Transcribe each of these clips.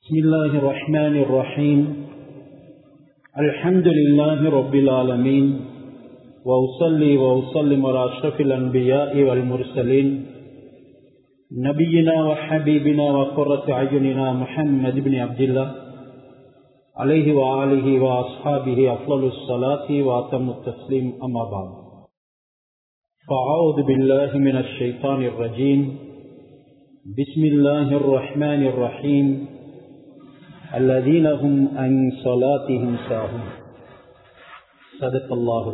بسم الله الرحمن الرحيم الحمد لله رب العالمين وأصلي وأسلم على أشرف الأنبياء والمرسلين نبينا وحبيبنا وقرة أعيننا محمد بن عبد الله عليه وآله وأصحابه أفضل الصلاة وأتم التسليم أما بعد فأعوذ بالله من الشيطان الرجيم بسم الله الرحمن الرحيم الذين هم عن صلاتهم ساهون صدق الله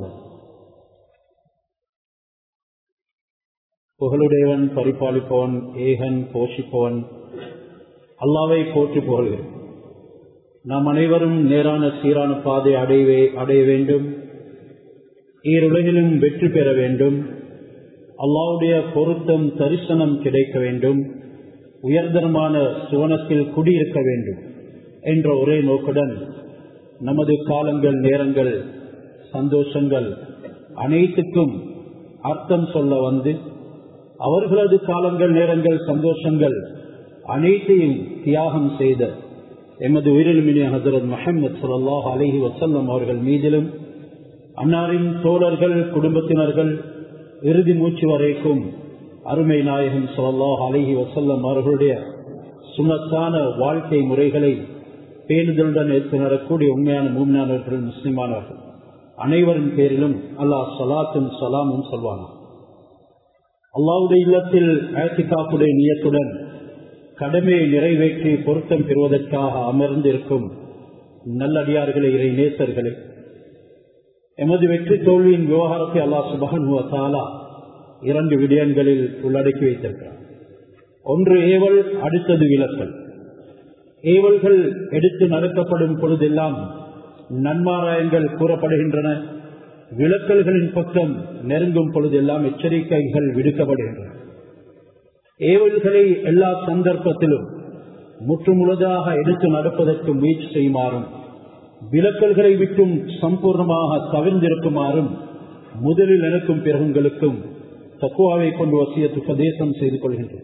புகழுடையவன் பரிபாலிப்பவன் ஏகன் போஷிப்பவன் அல்லாவை போற்றி புகழ்கிறேன் நாம் அனைவரும் நேரான சீரான பாதை அடைவே அடைய வேண்டும் ஈருலகிலும் வெற்றி பெற வேண்டும் அல்லாவுடைய பொருத்தம் தரிசனம் கிடைக்க வேண்டும் உயர்தரமான சுவனத்தில் குடியிருக்க வேண்டும் என்ற ஒரே நோக்குடன் நமது காலங்கள் நேரங்கள் சந்தோஷங்கள் அனைத்துக்கும் அர்த்தம் சொல்ல வந்து அவர்களது காலங்கள் நேரங்கள் சந்தோஷங்கள் அனைத்தையும் தியாகம் செய்த எமது உயிரிலுமினிய ஹசரத் முகமது சுல்லாஹ் அலஹி வசல்லம் அவர்கள் மீதிலும் அன்னாரின் தோழர்கள் குடும்பத்தினர்கள் இறுதி மூச்சு வரைக்கும் அருமை நாயகம் சுல்லாஹ் அலஹி வசல்லம் அவர்களுடைய சுனத்தான வாழ்க்கை முறைகளை பேணுதலுடன் எடுத்து நடக்கூடிய உண்மையான மூமியானவர்கள் முஸ்லிமானவர்கள் அனைவரின் பேரிலும் அல்லாஹ் சலாத்தும் சலாமும் சொல்வாங்க அல்லாவுடைய இல்லத்தில் ஆத்திகாப்புடைய நியத்துடன் கடமையை நிறைவேற்றி பொருத்தம் பெறுவதற்காக அமர்ந்திருக்கும் நல்லடியார்களே இறை நேசர்களே எமது வெற்றி தோல்வியின் விவகாரத்தை அல்லாஹ் சுபகன்வத்தாலா இரண்டு விடயங்களில் உள்ளடக்கி வைத்திருக்கிறார் ஒன்று ஏவல் அடுத்தது விளக்கல் ஏவல்கள் எடுத்து நடக்கப்படும் பொழுதெல்லாம் நன்மாராயங்கள் கூறப்படுகின்றன விளக்கல்களின் பக்கம் நெருங்கும் பொழுதெல்லாம் எச்சரிக்கைகள் விடுக்கப்படுகின்றன ஏவல்களை எல்லா சந்தர்ப்பத்திலும் முற்றுமுழுதாக எடுத்து நடப்பதற்கு முயற்சி செய்யுமாறும் விளக்கல்களை விட்டும் சம்பூர்ணமாக தவிர்ந்திருக்குமாறும் முதலில் எனக்கும் பிறகுங்களுக்கும் தக்குவாவை கொண்டு வசியத்து உபதேசம் செய்து கொள்கின்றேன்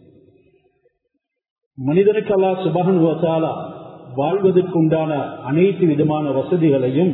மனிதனுக்கு அல்லா சுபகன் வசாலா வாழ்வதற்குண்டான அனைத்து விதமான வசதிகளையும்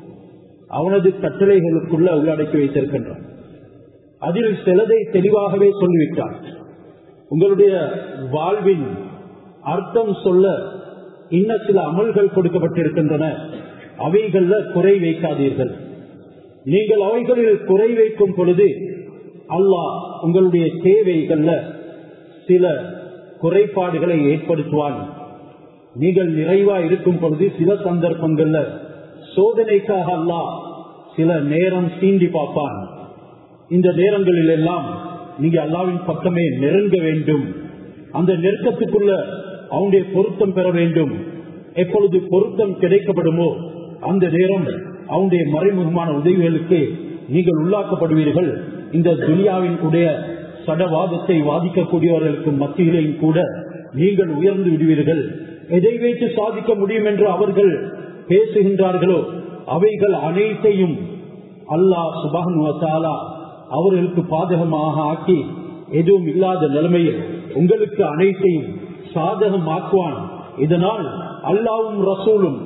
அவனது கட்டளைகளுக்குள்ள உள்ளடக்கி வைத்திருக்கின்றான் அதில் சிலதை தெளிவாகவே சொல்லிவிட்டான் உங்களுடைய வாழ்வின் அர்த்தம் சொல்ல இன்ன சில அமல்கள் கொடுக்கப்பட்டிருக்கின்றன அவைகள்ல குறை வைக்காதீர்கள் நீங்கள் அவைகளில் குறை வைக்கும் பொழுது அல்லாஹ் உங்களுடைய தேவைகள்ல சில குறைபாடுகளை ஏற்படுத்துவான் நீங்கள் நிறைவா இருக்கும் பொழுது சில சந்தர்ப்பங்கள்ல சோதனைக்காக அல்லாஹ் சில நேரம் சீண்டி பார்ப்பான் இந்த நேரங்களில் எல்லாம் நீங்க அல்லாவின் பக்கமே நெருங்க வேண்டும் அந்த நெருக்கத்துக்குள்ள அவனுடைய பொருத்தம் பெற வேண்டும் எப்பொழுது பொருத்தம் கிடைக்கப்படுமோ அந்த நேரம் அவனுடைய மறைமுகமான உதவிகளுக்கு நீங்கள் உள்ளாக்கப்படுவீர்கள் இந்த துனியாவின் உடைய சடவாதத்தை வாதிக்கக்கூடியவர்களுக்கு மத்தியிலையும் கூட நீங்கள் உயர்ந்து விடுவீர்கள் எதை வைத்து சாதிக்க முடியும் என்று அவர்கள் பேசுகின்றார்களோ அவைகள் அனைத்தையும் அல்லாஹ் சுபானுவத்தாலா அவர்களுக்கு பாதகமாக ஆக்கி எதுவும் இல்லாத நிலைமையில் உங்களுக்கு அனைத்தையும் சாதகமாக்குவான் இதனால் அல்லாவும் ரசூலும்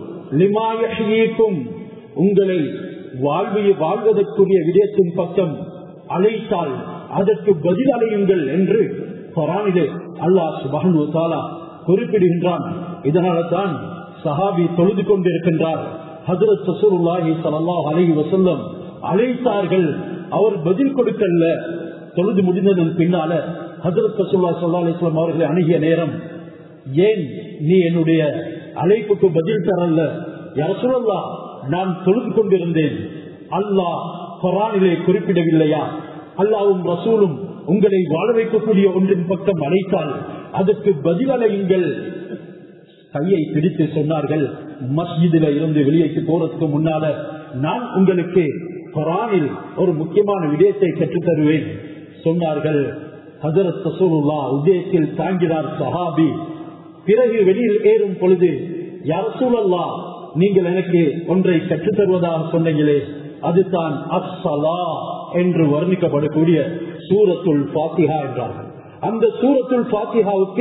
லிமாயும் உங்களை வாழ்விய வாழ்வதற்குரிய விடயத்தின் பக்கம் அழைத்தால் அதற்கு பதில் அலையுங்கள் என்று பரானிலே அல்லாஹ் சுபானு தாலா குறிப்பிடுகின்றான் இதனால தான் சஹாபி தொழுது கொண்டிருக்கின்றார் ஹசரத் சசூருல்லாஹி சல்லாஹ் அலஹி வசல்லம் அழைத்தார்கள் அவர் பதில் கொடுக்கல தொழுது முடிந்ததன் பின்னால ஹசரத் சசூல்லா சல்லா அலிஸ்லாம் அவர்களை அணுகிய நேரம் ஏன் நீ என்னுடைய அழைப்புக்கு பதில் தரல யார சொல்லலா நான் தொழுது கொண்டிருந்தேன் அல்லாஹ் கொரானிலே குறிப்பிடவில்லையா அல்லாவும் ரசூலும் உங்களை வாழ வைக்கக்கூடிய ஒன்றின் பக்கம் அழைத்தால் அதற்கு பதிலடையுங்கள் கையை பிடித்து சொன்னார்கள் மஸ்ஜிதில இருந்து வெளியேக்கு போறதுக்கு முன்னால நான் உங்களுக்கு குரானில் ஒரு முக்கியமான விடயத்தை கற்றுத் தருவேன் சொன்னார்கள் ஹசரத் சசூலுல்லா உதயத்தில் தாங்கினார் சஹாபி பிறகு வெளியில் ஏறும் பொழுது யார் சூழல்லா நீங்கள் எனக்கு ஒன்றை கற்றுத் தருவதாக சொன்னீங்களே அதுதான் அஸ்ஸலா என்று வர்ணிக்கப்படக்கூடிய சூரத்துல் பாத்திஹா என்றார்கள் அந்த சூரத்துல் பாத்திஹாவுக்கு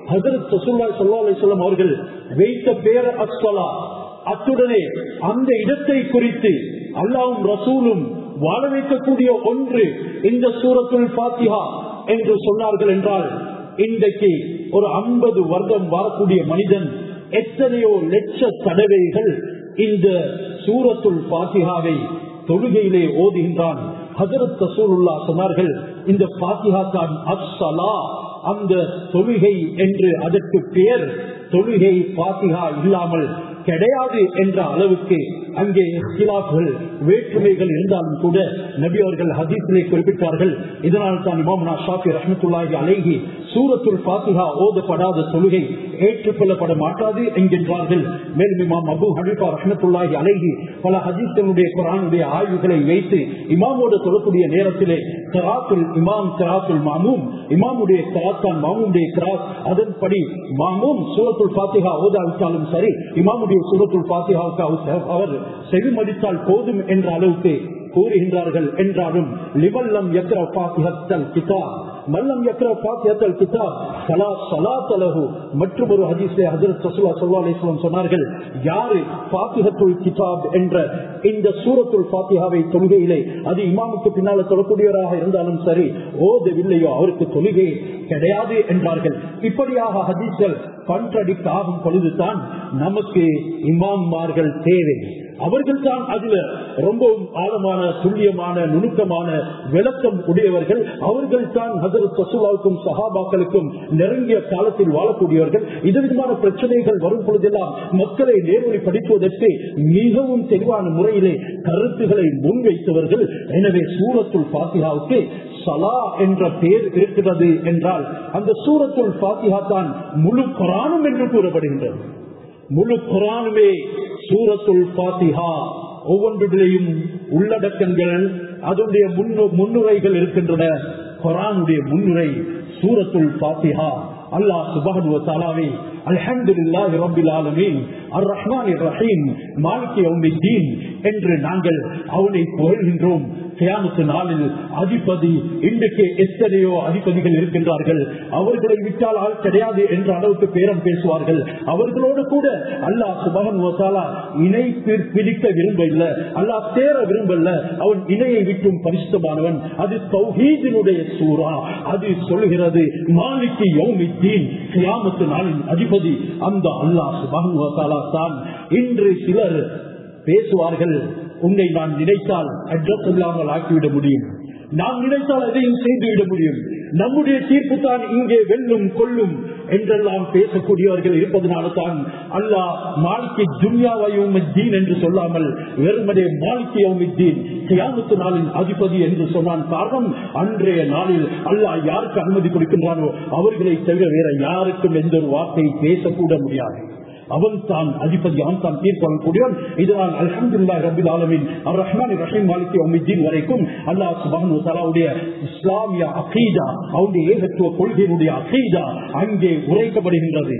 ஹசரத் சசுல்லா சொல்லா அலிஸ்லாம் அவர்கள் வைத்த பெயர் அஸ்வலா அத்துடனே அந்த இடத்தை குறித்து அல்லாவும் ரசூலும் வாழ வைக்கக்கூடிய ஒன்று இந்த சூரத்துல் பாத்திஹா என்று சொன்னார்கள் என்றால் இன்றைக்கு ஒரு ஐம்பது வருடம் வரக்கூடிய மனிதன் எத்தனையோ லட்ச தடவைகள் இந்த சூரத்துல் பாத்திகாவை தொழுகையிலே ஓதுகின்றான் ஹசரத் ரசூலுல்லா சொன்னார்கள் இந்த பாத்திகா தான் அஸ்ஸலா அந்த தொழுகை என்று அதற்கு பெயர் தொழுகை பாத்திகா இல்லாமல் கிடையாது என்ற அளவுக்கு அங்கே இஸ்லாப்கள் வேற்றுமைகள் இருந்தாலும் கூட நபி அவர்கள் ஹதீஸிலே குறிப்பிட்டார்கள் இதனால் தான் இமாமுனா ஷாஃபி ரஹமத்துல்லாஹி அலைகி சூரத்துல் பாத்திகா ஓதப்படாத தொழுகை ஏற்றுக்கொள்ளப்பட மாட்டாது என்கின்றார்கள் மேலும் இமாம் அபு ஹனீஃபா ரஹமத்துல்லாஹி அலைகி பல ஹதீஸ்களுடைய குரானுடைய ஆய்வுகளை வைத்து இமாமோடு சொல்லக்கூடிய நேரத்திலே கராத்துல் இமாம் கராத்துல் மாமூம் இமாமுடைய கராத்தான் மாமூமுடைய கராத் அதன்படி மாமூம் சூரத்துல் பாத்திகா ஓதாவிட்டாலும் சரி இமாமுடைய சூரத்துல் பாத்திகாவுக்கு அவர் செவிமடித்தால் போதும் என்ற அளவுக்கு கூறுகின்றார்கள் என்றாலும் லிவல்லம் எக்ர பாத்திகத்தல் கிதா மல்லம் எக்ர பாத்தியத்தல் கிதா சலா சலாத்தலகு மற்றும் ஒரு ஹதீஸே ஹஜரத் ரசூலா ஸல்லல்லாஹு அலைஹி வஸல்லம் சொன்னார்கள் யாரு பாத்திகத்துல் கிதாப் என்ற இந்த சூரத்துல் பாத்திகாவை தொழுகையிலே அது இமாமுக்கு பின்னால சொல்லக்கூடியவராக இருந்தாலும் சரி ஓதவில்லையோ அவருக்கு தொழுகை கிடையாது என்றார்கள் இப்படியாக ஹதீஸ்கள் கண்ட்ரடிக்ட் ஆகும் பொழுதுதான் நமக்கு இமாம்மார்கள் தேவை அவர்கள் தான் அதுல ரொம்பவும் ஆழமான துல்லியமான நுணுக்கமான விளக்கம் உடையவர்கள் அவர்கள் தான் ஹசரத் சசுலாவுக்கும் சஹாபாக்களுக்கும் நெருங்கிய காலத்தில் வாழக்கூடியவர்கள் இது விதமான பிரச்சனைகள் வரும் பொழுதெல்லாம் மக்களை நேர்வழி படிப்பதற்கு மிகவும் தெளிவான முறையிலே கருத்துக்களை முன்வைத்தவர்கள் எனவே சூரத்துல் பாத்திகாவுக்கு சலா என்ற பெயர் இருக்கிறது என்றால் அந்த சூரத்துல் பாத்திகா தான் முழு குரானும் என்று கூறப்படுகின்றது முழு குரானுமே சூரத்துல் பாத்திஹா ஒவ்வொன்றிலேயும் உள்ளடக்கங்கள் அதனுடைய முன்னுரைகள் இருக்கின்றன குரானுடைய முன்னுரை சூரத்துல் பாத்திஹா அல்லாஹ் சுபஹனு தாலாவே அல்ஹம்துலில்லாஹி ரப்பில் ஆலமீன் அர் ரஹ்மான் ரஹீம் மாலிக் யௌமித்தீன் என்று நாங்கள் அவனை புகழ்கின்றோம் கியாமத்து நாளில் அதிபதி இன்றைக்கு எத்தனையோ அதிபதிகள் இருக்கின்றார்கள் அவர்களை விட்டால் ஆள் கிடையாது என்ற அளவுக்கு பேரம் பேசுவார்கள் அவர்களோடு கூட அல்லாஹ் சுபகன் இணை பிடிக்க விரும்பல அல்லாஹ் தேர விரும்பல அவன் இணையை விட்டும் பரிசுத்தமானவன் அது தௌஹீதினுடைய சூறா அது சொல்கிறது மாலிக்கு யௌமித்தீன் கியாமத்து நாளின் அதிபதி அந்த அல்லாஹ் சுபகன் தான் இன்று சிலர் பேசுவார்கள் உன்னை நான் நினைத்தால் அட்ரஸ் இல்லாமல் ஆக்கிவிட முடியும் நாம் நினைத்தால் எதையும் செய்துவிட முடியும் நம்முடைய தீர்ப்பு தான் இங்கே வெல்லும் கொள்ளும் என்றெல்லாம் பேசக்கூடியவர்கள் இருப்பதனால தான் அல்லாஹ் மாலிக்கு துன்யாவையும் தீன் என்று சொல்லாமல் வெறுமனே மாலிக்கு தீன் கியாமத்து நாளின் அதிபதி என்று சொன்னான் காரணம் அன்றைய நாளில் அல்லாஹ் யாருக்கு அனுமதி கொடுக்கின்றானோ அவர்களை தவிர வேற யாருக்கும் எந்த ஒரு வார்த்தையை பேசக்கூட முடியாது அவன் தான் அதிபதி அவன் தான் தீர்ப்பக்கூடியவன் இதனால் அலமதுல்லா ரபில் ஆலமின் அவர் ரஹ்மான் ரஹீம் மாலிக் அமிதீன் வரைக்கும் அல்லாஹ் சுபானு தலாவுடைய இஸ்லாமிய அகீதா அவருடைய ஏகத்துவ கொள்கையினுடைய அகீதா அங்கே உரைக்கப்படுகின்றது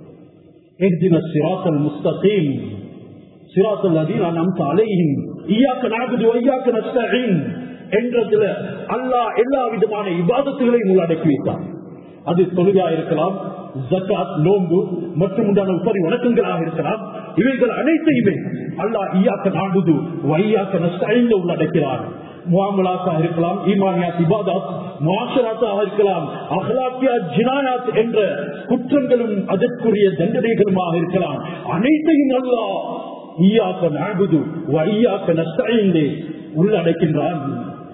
சிராத்தல் முஸ்தகீம் சிராத்தல் அதீன் நம் அலையின் ஈயாக்க நாகுது ஒய்யாக்க நஸ்தீன் என்றதுல அல்லாஹ் எல்லா விதமான இபாதத்துகளையும் உள்ளடக்கி வைத்தார் அது தொழுகா இருக்கலாம் ஜக்காத் நோம்பு மற்றும் உண்டான உபரி வணக்கங்களாக இருக்கலாம் இவைகள் அனைத்தையுமே அல்லாஹ் ஈயாக்க நாடுது வையாக்க நஸ்தைந்து உள்ளடக்கிறார் முகாமலாத்தாக இருக்கலாம் ஈமானியாத் இபாதாத் முவாசராத்தாக இருக்கலாம் அஹ்லாக்கியா ஜினாயாத் என்ற குற்றங்களும் அதற்குரிய தண்டனைகளுமாக இருக்கலாம் அனைத்தையும் அல்லாஹ் ஈயாக்க நாடுது வையாக்க நஸ்தைந்து உள்ளடக்கின்றான்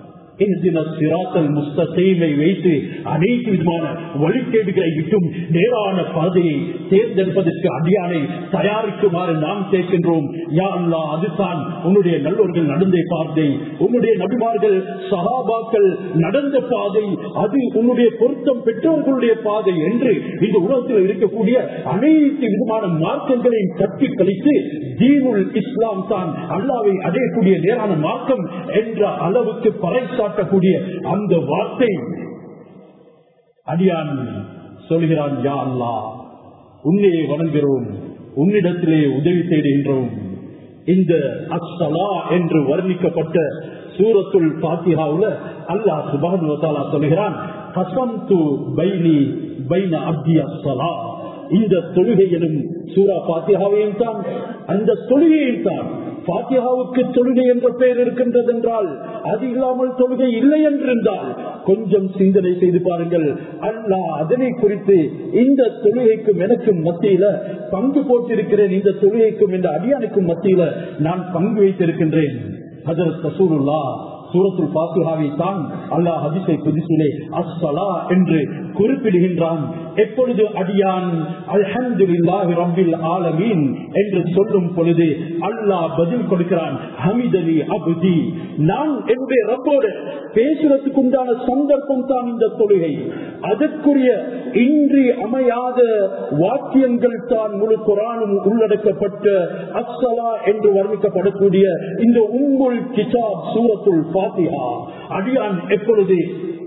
வைத்து அனைத்து விதமான வழிகேடுகளை விட்டும் நேரான பாதையை தேர்ந்தெடுப்பதற்கு அடியானை தயாரிக்குமாறு நாம் கேட்கின்றோம் யா அல்லா அதுதான் உன்னுடைய நல்லோர்கள் நடந்த பாதை உன்னுடைய நபிமார்கள் சகாபாக்கள் நடந்த பாதை அது உன்னுடைய பொருத்தம் பெற்றோர்களுடைய பாதை என்று இந்த உலகத்தில் இருக்கக்கூடிய அனைத்து விதமான மார்க்கங்களையும் கட்டி கழித்து தீனுல் இஸ்லாம் தான் அல்லாவை அடையக்கூடிய நேரான மார்க்கம் என்ற அளவுக்கு பறைசா காட்டக்கூடிய அந்த வார்த்தை அடியான் சொல்கிறான் யா அல்லா உன்னையே வணங்குகிறோம் உன்னிடத்திலே உதவி தேடுகின்றோம் இந்த அஸ்ஸலா என்று வர்ணிக்கப்பட்ட சூரத்துல் பாத்தியாவுல அல்லாஹ் சுபானு சொல்கிறான் ஹசம்து பைனி பைன அப்தி அஸ்ஸலா இந்த தொழுகை எனும் சூரா பாத்தியாவையும் தான் அந்த தொழுகையும் தான் பாத்தியாவுக்கு தொழுகை என்ற பெயர் இருக்கின்றது என்றால் அது இல்லாமல் தொழுகை இல்லை என்றிருந்தால் கொஞ்சம் சிந்தனை செய்து பாருங்கள் அல்லா அதனை குறித்து இந்த தொழுகைக்கும் எனக்கும் மத்தியில பங்கு போட்டிருக்கிறேன் இந்த தொழுகைக்கும் இந்த அடியானுக்கும் மத்தியில நான் பங்கு வைத்திருக்கின்றேன் ஹஜரத் ரசூலுல்லா சூரத்துல் பாத்தியாவை தான் அல்லாஹ் ஹதிசை குதிசிலே அஸ்ஸலா என்று குறிப்பிடுகின்றான் எப்பொழுது அடியான் அல்ஹம்துலில்லாஹி ரப்பில் ஆலமீன் என்று சொல்லும் பொழுது அல்லாஹ் பதில் கொடுக்கிறான் ஹமிதலி அபுதி நான் என்னுடைய ரப்போடு பேசுறதுக்கு உண்டான சந்தர்ப்பம் தான் இந்த தொழுகை அதற்குரிய இன்றி அமையாத வாக்கியங்கள் தான் முழு குரானும் உள்ளடக்கப்பட்ட அஸ்ஸலா என்று வர்ணிக்கப்படக்கூடிய இந்த உம்முல் கிதாப் சூரத்துல் பாத்தியா அடியான் எப்பொழுது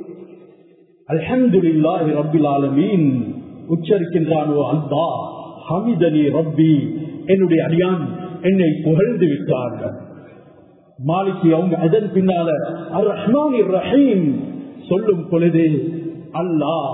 அல்ஹம்துலில்லாஹி ரப்பில் ஆலமீன் உச்சரிக்கின்றானோ அல்லா ஹமிதனி ரப்பி என்னுடைய அடியான் என்னை புகழ்ந்து விட்டான் மாலிக்கு அவங்க அதன் பின்னால அர் ரஹ்மான் ரஹீம் சொல்லும் பொழுது அல்லாஹ்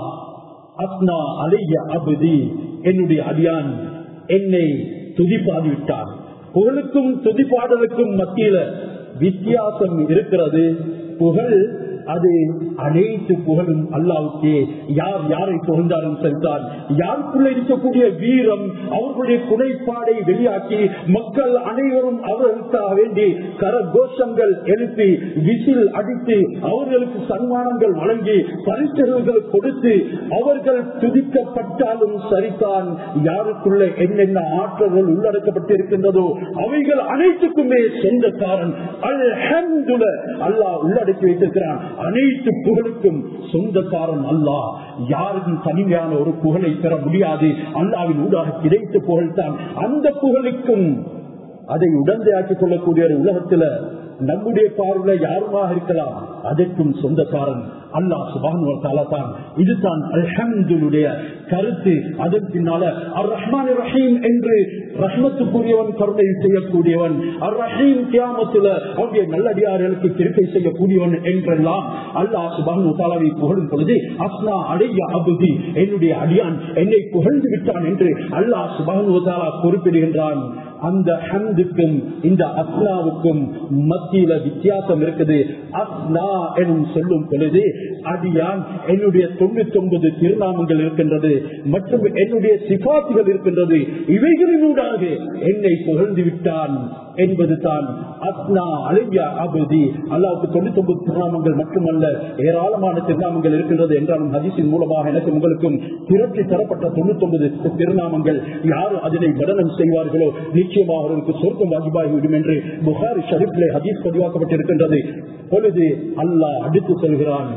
அஸ்னா அலைய அபதி என்னுடைய அடியான் என்னை துதிப்பாடி விட்டான் புகழுக்கும் துதிப்பாடலுக்கும் மத்தியில வித்தியாசம் இருக்கிறது புகழ் அது அனைத்து புகழும் அல்லாவுக்கே யார் யாரை புகழ்ந்தாலும் சென்றார் யாருக்குள்ள இருக்கக்கூடிய வீரம் அவர்களுடைய குறைபாடை வெளியாக்கி மக்கள் அனைவரும் அவர்களுக்காக வேண்டி கரகோஷங்கள் எழுப்பி விசில் அடித்து அவர்களுக்கு சன்மானங்கள் வழங்கி பரிசுகள் கொடுத்து அவர்கள் துதிக்கப்பட்டாலும் சரிதான் யாருக்குள்ள என்னென்ன ஆற்றல்கள் உள்ளடக்கப்பட்டிருக்கின்றதோ அவைகள் அனைத்துக்குமே சொந்தக்காரன் அல்ஹம்துல அல்லாஹ் உள்ளடக்கி வைத்திருக்கிறான் அனைத்து புகழுக்கும் சொந்தக்காரன் அல்லா யாருக்கும் தனிமையான ஒரு புகழை பெற முடியாது அல்லாவின் ஊடாக கிடைத்த புகழ்தான் அந்த புகழுக்கும் அதை உடந்தையாக்கிக் கொள்ளக்கூடிய ஒரு உலகத்துல நம்முடைய பார்வையில யாருமாக இருக்கலாம் அதற்கும் சொந்தக்காரன் அல்லா சுபான் தான் இதுதான் அல்ஹம்துடைய கருத்து அதன் பின்னால அர் ரஹ்மான் ரஹீம் என்று ரஹ்மத்துக்குரியவன் கருணை செய்யக்கூடியவன் அர் ரஹீம் கியாமத்துல அவருடைய நல்லடியார்களுக்கு திருப்பை செய்யக்கூடியவன் என்றெல்லாம் அல்லாஹ் சுபான் தாலாவை புகழும் பொழுது அஸ்னா அடைய அபுதி என்னுடைய அடியான் என்னை புகழ்ந்து விட்டான் என்று அல்லாஹ் சுபான் தாலா குறிப்பிடுகின்றான் அந்த ஹந்துக்கும் இந்த அஸ்னாவுக்கும் மத்தியில வித்தியாசம் இருக்குது அஸ்னா எனும் சொல்லும் பொழுது அடியான் என்னுடைய தொண்ணூத்தி ஒன்பது திருநாமங்கள் இருக்கின்றது மற்றும் என்னுடைய சிபாத்துகள் இருக்கின்றது இவைகளினூடாக என்னை புகழ்ந்து விட்டான் என்பது தான் அஸ்னா அலையா அபதி அல்லாவுக்கு தொண்ணூத்தி ஒன்பது திருநாமங்கள் மட்டுமல்ல ஏராளமான திருநாமங்கள் இருக்கின்றது என்றாலும் ஹதீஸின் மூலமாக எனக்கு உங்களுக்கும் திரட்டி தரப்பட்ட தொண்ணூத்தி ஒன்பது திருநாமங்கள் யார் அதனை மரணம் செய்வார்களோ நிச்சயமாக அவர்களுக்கு சொர்க்கம் வாஜிபாகிவிடும் என்று புகாரி ஷரீஃபிலே ஹதீஸ் பதிவாக்கப்பட்டிருக்கின்றது பொழுது அல்லாஹ் அடுத்து சொல்கிறான்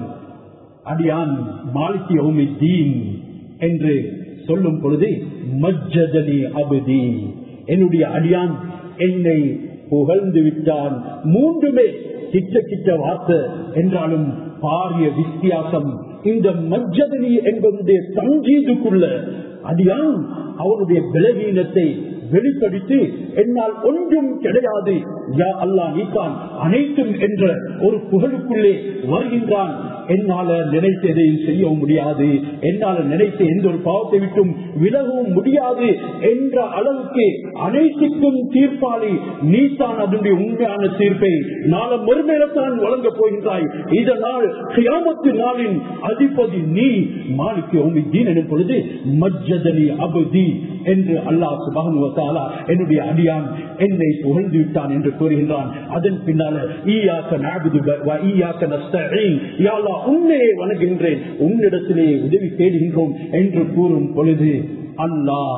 அடியான் மாலிகி யௌமி தீன் என்று சொல்லும் பொழுது மஜ்ஜதனி அபதி என்னுடைய அடியான் என்னை புகழ்ந்து விட்டான் மூன்றுமே கிட்ட கிட்ட வார்த்தை என்றாலும் பாரிய வித்தியாசம் இந்த மஜ்ஜதனி என்பதுடைய தஞ்சீதுக்குள்ள அடியான் அவனுடைய பலவீனத்தை வெளிப்படுத்தி என்னால் ஒன்றும் கிடையாது யா அல்லா நீத்தான் அனைத்தும் என்ற ஒரு புகழுக்குள்ளே வருகின்றான் என்னால நினைத்த எதையும் செய்யவும் முடியாது என்னால நினைத்த எந்த ஒரு பாவத்தை விட்டும் விலகவும் முடியாது என்ற அளவுக்கு அனைத்துக்கும் தீர்ப்பாளி நீ தான் அதனுடைய உண்மையான தீர்ப்பை நாள மறுமையில்தான் வழங்க போகின்றாய் இதனால் கியாமத்து நாளின் அதிபதி நீ மாலிக்கு உண்மை தீன் எனும் பொழுது மஜ்ஜதனி அபதி என்று அல்லாஹ் சுபானுவத்தாலா என்னுடைய அடியான் என்னை புகழ்ந்து விட்டான் என்று கூறுகின்றான் அதன் பின்னால ஈயாக்க நாகுது ஈயாக்க நஸ்தீன் யாழ்லா உன்னையே வணங்குகின்றேன் உன்னிடத்திலே உதவி தேடுகின்றோம் என்று கூறும் பொழுது அல்லாஹ்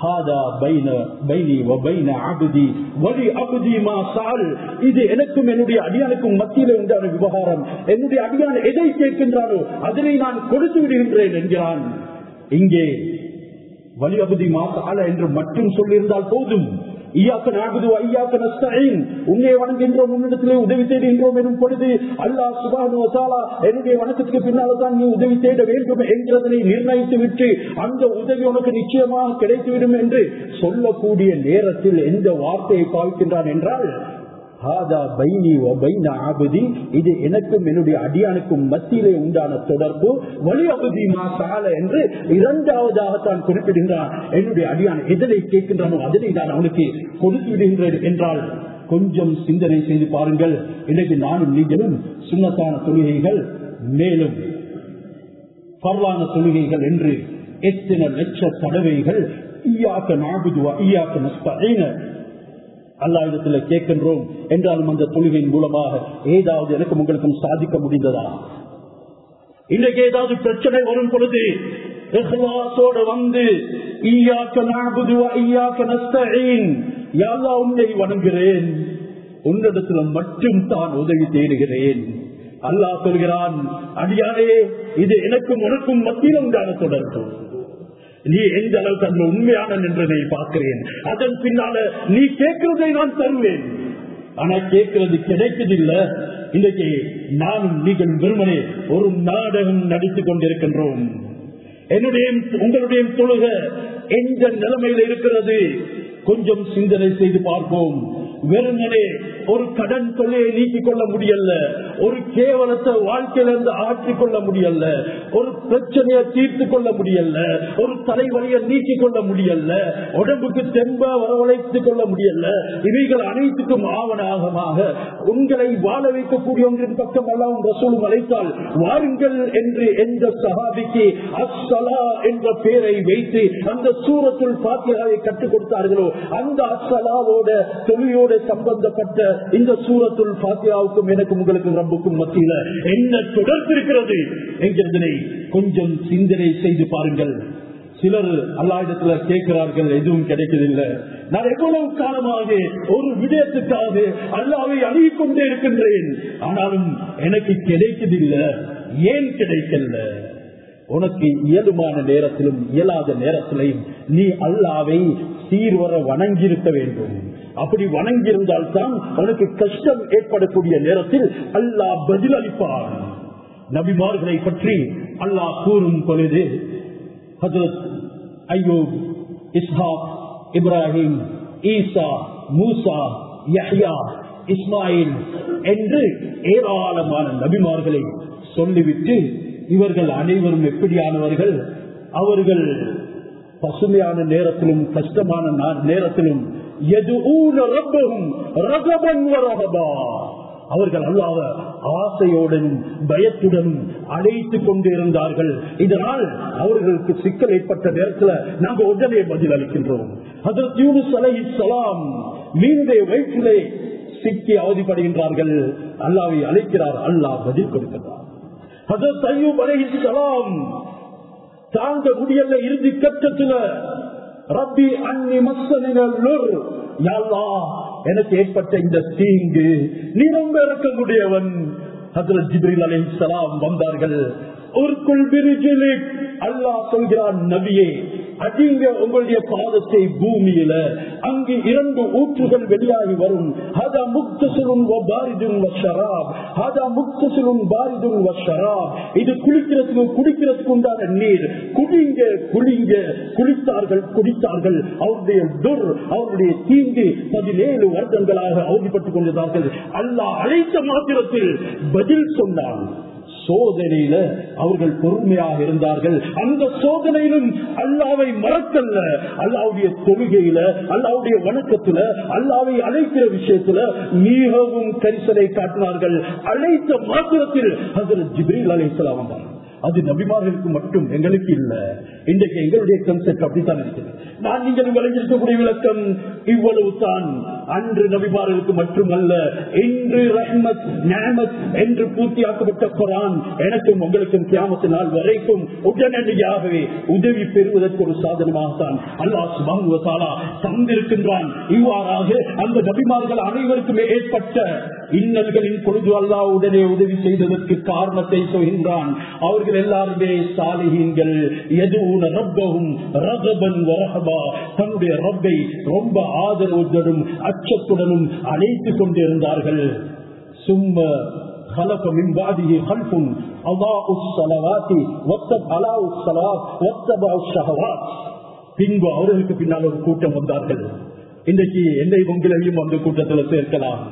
இது எனக்கும் என்னுடைய அடியானுக்கும் மத்தியில் உண்டான விவகாரம் என்னுடைய அடியான் எதை கேட்கின்றானோ அதனை நான் கொடுத்து விடுகின்றேன் என்கிறான் இங்கே வலி அபுதி மாசால என்று மட்டும் சொல்லியிருந்தால் போதும் ஈயாக்க நாகுது ஐயாக்க நஸ்தீன் உன்னை வணங்குகின்றோம் உன்னிடத்திலே உதவி தேடுகின்றோம் எனும் பொழுது அல்லாஹ் சுபானு வசாலா என்னுடைய வணக்கத்துக்கு பின்னால தான் நீ உதவி தேட வேண்டும் என்றதனை நிர்ணயித்து விட்டு அந்த உதவி உனக்கு நிச்சயமாக கிடைத்துவிடும் என்று சொல்லக்கூடிய நேரத்தில் எந்த வார்த்தையை பாவிக்கின்றான் என்றால் ஹாதா பைனி வ பைன ஆபதி இது எனக்கும் என்னுடைய அடியானுக்கும் மத்தியிலே உண்டான தொடர்பு வழி அபதி மாசால என்று இரண்டாவதாகத்தான் குறிப்பிடுகின்றான் என்னுடைய அடியான் எதனை கேட்கின்றானோ அதனை நான் அவனுக்கு கொடுத்து விடுகின்றேன் என்றால் கொஞ்சம் சிந்தனை செய்து பாருங்கள் இன்றைக்கு நானும் நீங்களும் சுண்ணத்தான தொழுகைகள் மேலும் பரவான தொழுகைகள் என்று எத்தனை லட்ச தடவைகள் ஈயாக்க நாகுதுவா ஈயாக்க நஸ்தீன அல்லாவிடத்துல கேட்கின்றோம் என்றாலும் அந்த தொழுகையின் மூலமாக ஏதாவது எனக்கும் உங்களுக்கும் சாதிக்க முடிந்ததா இன்றைக்கு ஏதாவது பிரச்சனை வரும் பொழுது இஹ்லாஸோட வந்து ஈயாக்க நாகுதுவா ஈயாக்க நஸ்தீன் யாரா உன்னை வணங்குகிறேன் உன்னிடத்துல மட்டும் தான் உதவி தேடுகிறேன் அல்லாஹ் சொல்கிறான் அடியாரே இது எனக்கும் உனக்கும் மத்தியில் உண்டான தொடர்பு நீ எந்த அளவுக்கு அந்த உண்மையான நின்றதை பார்க்கிறேன் அதன் பின்னால நீ கேட்கிறதை நான் தருவேன் ஆனா கேட்கிறது கிடைக்கதில்ல இன்றைக்கு நானும் நீங்கள் வெறுமனே ஒரு நாடகம் நடித்துக் கொண்டிருக்கின்றோம் என்னுடைய உங்களுடைய தொழுக எந்த நிலைமையில் இருக்கிறது கொஞ்சம் சிந்தனை செய்து பார்ப்போம் வெறுமனே ஒரு கடன் தொல்லையை நீக்கிக் கொள்ள முடியல ஒரு கேவலத்தை வாழ்க்கையிலிருந்து ஆற்றிக் கொள்ள முடியல ஒரு பிரச்சனையை தீர்த்து கொள்ள முடியல ஒரு தலைவலியை நீக்கிக் கொள்ள முடியல உடம்புக்கு தெம்ப வரவழைத்துக் கொள்ள முடியல இவைகள் அனைத்துக்கும் ஆவணாகமாக உங்களை வாழ வைக்கக்கூடிய ஒன்றின் பக்கம் எல்லாம் ரசூலும் அழைத்தால் வாருங்கள் என்று எந்த சஹாபிக்கு அஸ்ஸலா என்ற பெயரை வைத்து அந்த சூரத்துள் பாத்தியாவை கற்றுக் கொடுத்தார்களோ அந்த அஸ்ஸலாவோட தொழிலோட சம்பந்தப்பட்ட இந்த சூரத்துள் பாத்தியாவுக்கும் எனக்கும் உங்களுக்கு ரப்புக்கும் மத்தியில என்ன தொடர்பு இருக்கிறது என்கிறதனை கொஞ்சம் சிந்தனை செய்து பாருங்கள் சிலர் அல்லாயிடத்துல கேட்கிறார்கள் எதுவும் கிடைக்கவில்லை நான் எவ்வளவு காலமாக ஒரு விடயத்துக்காக அல்லாவை அணுகிக் கொண்டே இருக்கின்றேன் ஆனாலும் எனக்கு கிடைக்கவில்லை ஏன் கிடைக்கல உனக்கு இயலுமான நேரத்திலும் இயலாத நேரத்திலையும் நீ அல்லாவை சீர்வர வணங்கியிருக்க வேண்டும் அப்படி வணங்கியிருந்தால் தான் உனக்கு கஷ்டம் ஏற்படக்கூடிய நேரத்தில் அல்லாஹ் பதில் அளிப்பார் நபிமார்களை பற்றி அல்லாஹ் கூறும் பொழுது ஹசரத் ஐயோப் இஸ்ஹாக் இப்ராஹிம் ஈசா மூசா யஹ்யா இஸ்மாயில் என்று ஏராளமான நபிமார்களை சொல்லிவிட்டு இவர்கள் அனைவரும் எப்படியானவர்கள் அவர்கள் பசுமையான நேரத்திலும் கஷ்டமான நேரத்திலும் அவர்கள் அல்லாத ஆசையோடனும் பயத்துடனும் அழைத்துக் கொண்டு இருந்தார்கள் இதனால் அவர்களுக்கு சிக்கல் ஏற்பட்ட நேரத்தில் நாங்கள் உடனே பதில் அளிக்கின்றோம் அதற்கு யூனுஸ் அலைஹிஸ்ஸலாம் மீனுடைய வயிற்றிலே சிக்கி அவதிப்படுகின்றார்கள் அல்லாவை அழைக்கிறார் அல்லாஹ் பதில் கொடுக்கிறார் அதற்கு ஐயூப் அலைஹிஸ்ஸலாம் தாங்க முடியல இறுதி கட்டத்துல ரப்பி அன்னி மசனினர் எனக்கு ஏற்பட்ட இந்த தீங்கு நீ ரொம்ப இருக்கக்கூடியவன் அதுல ஜிப்ரில் அலி சலாம் வந்தார்கள் ஒரு அல்லாஹ் சொல்கிறான் நபியே அடிங்க உங்களுடைய பாதத்தை பூமியில அங்கு இரண்டு ஊற்றுகள் வெளியாகி வரும் ஹதா முக்தசுலும் ஹதா முக்தசுலும் பாரிதும் இது குளிக்கிறதுக்கு குடிக்கிறதுக்கு உண்டான நீர் குடிங்க குடிங்க குளித்தார்கள் குடித்தார்கள் அவருடைய துர் அவருடைய தீங்கு பதினேழு வருடங்களாக அவதிப்பட்டுக் கொண்டிருந்தார்கள் அல்லாஹ் அழைத்த மாத்திரத்தில் பதில் சொன்னான் சோதனையில அவர்கள் பொறுமையாக இருந்தார்கள் அந்த சோதனையிலும் அல்லாவை மறக்கல்ல அல்லாவுடைய தொழுகையில அல்லாவுடைய வணக்கத்துல அல்லாவை அழைக்கிற விஷயத்துல மிகவும் கரிசலை காட்டினார்கள் அழைத்த மாத்திரத்தில் அதில் ஜிப்ரீல் அலைசலாம் வந்தார் அது நபிமார்களுக்கு மட்டும் எங்களுக்கு இல்ல இன்றைக்கு எங்களுடைய கன்செப்ட் அப்படித்தான் இருக்குது நான் நீங்கள் விளங்கியிருக்கக்கூடிய விளக்கம் இவ்வளவு தான் அன்று நபிமார்களுக்கு மட்டுமல்ல இன்று ரஹ்மத் நியமத் என்று பூர்த்தியாக்கப்பட்ட குரான் எனக்கும் உங்களுக்கும் கியாமத்து நாள் வரைக்கும் உடனடியாகவே உதவி பெறுவதற்கு ஒரு சாதனமாகத்தான் அல்லாஹ் சுபாங்குவசாலா தந்திருக்கின்றான் இவ்வாறாக அந்த நபிமார்கள் அனைவருக்குமே ஏற்பட்ட இன்னல்களின் பொழுது அல்லாஹ் உடனே உதவி செய்ததற்கு காரணத்தை சொல்கின்றான் அவர்கள் எல்லாருமே சாலிகீன்கள் எதுவும் ரப்பகும் ரகபன் வரஹபா தன்னுடைய ரப்பை ரொம்ப ஆதரவுடனும் அச்சத்துடனும் அழைத்துக் கொண்டிருந்தார்கள் சும்ம خلق من بعده خلف أضاءوا الصلوات ألاءوا الصلاة واتبعوا الشهوات பின்பு அவர்களுக்கு பின்னால் ஒரு கூட்டம் வந்தார்கள் இன்றைக்கு என்னை உங்களையும் அந்த கூட்டத்தில் சேர்க்கலாம்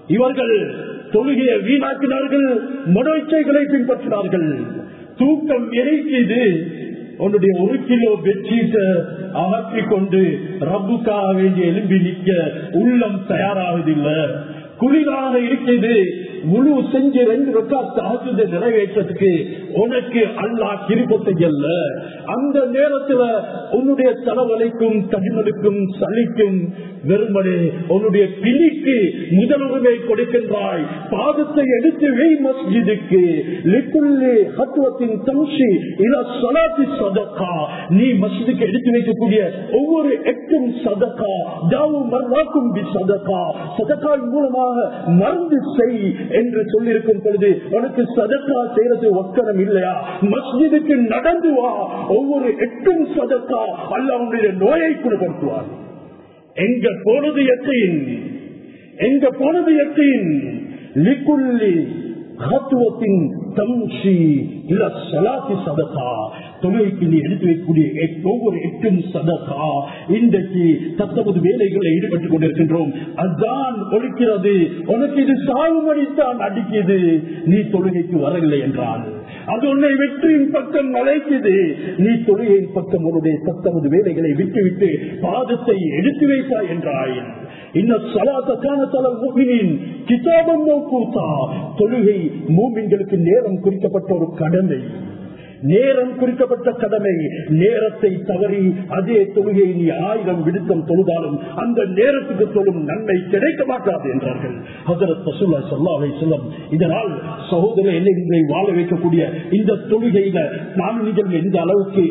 இவர்கள் தொழுகையை வீணாக்கினார்கள் மனோச்சைகளை பின்பற்றினார்கள் தூக்கம் இறைக்குது உன்னுடைய ஒரு கிலோ பெட்ஷீட்டை அகற்றிக் கொண்டு ரப்புக்காக வேண்டிய எலும்பி நிற்க உள்ளம் தயாராவதில்லை குளிராக இருக்குது முழு செஞ்சு ரெண்டு ரெக்கார்ட் ஆகுதை நிறைவேற்றத்துக்கு உனக்கு அல்லா கிருப்பத்தை அல்ல அந்த நேரத்துல உன்னுடைய தலைவலைக்கும் தடிமலுக்கும் சளிக்கும் வெறுமனே உன்னுடைய பிணிக்கு முதலுரிமை கொடுக்கின்றாய் பாதத்தை எடுத்து வெய் மஸ்ஜிதுக்கு லிக்குள்ளே ஹத்துவத்தின் தம்சி இல சலாத்தி சதக்கா நீ மஸ்ஜிதுக்கு எடுத்து வைக்கக்கூடிய ஒவ்வொரு எட்டும் சதக்கா ஜாவு மர்வாக்கும் பி சதக்கா சதக்காய் மூலமாக மருந்து செய் என்று சொல்லியிருக்கும் பொழுது உனக்கு சதக்கா செய்யறது ஒக்கரம் இல்லையா மஸ்ஜிதுக்கு நடந்து வா ஒவ்வொரு எட்டும் சதக்கா அல்ல உன்னுடைய நோயை குணப்படுத்துவார் எங்க போனது எத்தையின் எங்க போனது எத்தையின் லிக்குள்ளி ஹத்துவத்தின் தம்சி இல்ல சலாத்தி சதகா தொழுகைக்கு நீ எடுத்து வைக்கக்கூடிய எட்- ஒவ்வொரு எட்டும் சதகா இன்றைக்கு தத்தமது வேலைகளை ஈடுபட்டுக் கொண்டிருக்கின்றோம் அதான் ஒழிக்கிறது உனக்கு இது சாவு மணித்தான் அடிக்குது நீ தொழுகைக்கு வரவில்லை என்றால் அது உன்னை வெற்றியின் பக்கம் அழைக்குது நீ தொழுகையின் பக்கம் உன்னுடைய தத்தமது வேலைகளை விட்டுவிட்டு பாதத்தை எடுத்து வைப்பாய் என்றாய் இன்ன சலாத்தக்கான தல மூமினின் கிதாபம் நோக்கூத்தா தொழுகை மூமின்களுக்கு நேரம் குறிக்கப்பட்ட ஒரு கடமை நேரம் குறிக்கப்பட்ட கடமை நேரத்தை தவறி அதே தொழுகை நீ ஆயிரம் விடுத்தம் தொழுதாலும் அந்த நேரத்துக்கு தொழும் நன்மை கிடைக்க மாட்டாது என்றார்கள் ஹசரத் ரசூல்லா ஸல்லல்லாஹு அலைஹி வஸல்லம் இதனால் சகோதர எல்லைகளை வாழ வைக்கக்கூடிய இந்த தொழுகையில நான் நீங்கள் எந்த அளவுக்கு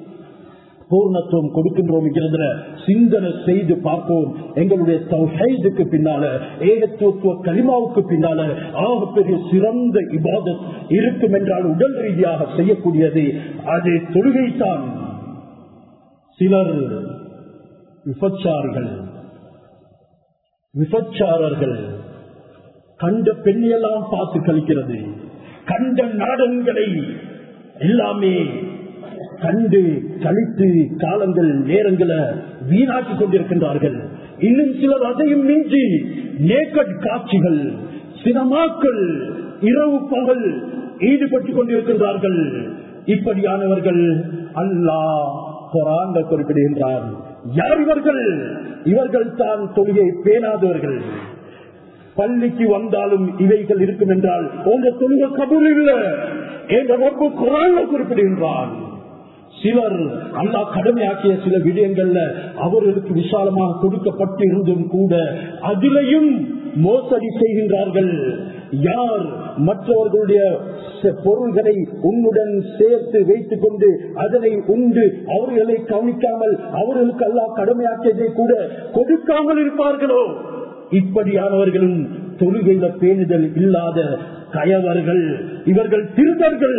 பூர்ணத்துவம் கொடுக்கின்றோம் என்கிறதுல சிந்தனை செய்து பார்ப்போம் எங்களுடைய தௌஹீதுக்கு பின்னால ஏகத்துவத்துவ கலிமாவுக்கு பின்னால ஆகப்பெரிய சிறந்த இபாதத் இருக்கும் என்றால் உடல் ரீதியாக செய்யக்கூடியது அது தொழுகைத்தான் சிலர் விபச்சாரிகள் விபச்சாரர்கள் கண்ட பெண்ணையெல்லாம் பார்த்து கழிக்கிறது கண்ட நாடகங்களை எல்லாமே கண்டு கழித்து காலங்கள் நேரங்களை வீணாக்கி கொண்டிருக்கின்றார்கள் இன்னும் சிலர் அதையும் மிஞ்சி நேக்கட் காட்சிகள் சினமாக்கள் இரவு பகல் ஈடுபட்டுக் கொண்டிருக்கின்றார்கள் இப்படியானவர்கள் அல்லாஹ் குரான்ல குறிப்பிடுகின்றார் யார் இவர்கள் இவர்கள் தான் தொழுகை பேணாதவர்கள் பள்ளிக்கு வந்தாலும் இவைகள் இருக்கும் என்றால் உங்க தொழுகை கபூர் இல்லை என்ற ரொம்ப குரான்ல குறிப்பிடுகின்றான் சிலர் அல்லாஹ் கடமையாக்கிய சில விடயங்கள்ல அவர்களுக்கு விசாலமாக கொடுக்கப்பட்டு இருந்தும் கூட அதிலையும் மோசடி செய்கின்றார்கள் யார் மற்றவர்களுடைய ச- பொருள்களை உன்னுடன் சேர்த்து வைத்துக் கொண்டு அதனை உண்டு அவர்களை கவனிக்காமல் அவர்களுக்கு அல்லாஹ் கடமையாக்கியதை கூட கொடுக்காமல் இருப்பார்களோ இப்படியானவர்களும் தொழுகையில பேணுதல் இல்லாத கயவர்கள் இவர்கள் திருடர்கள்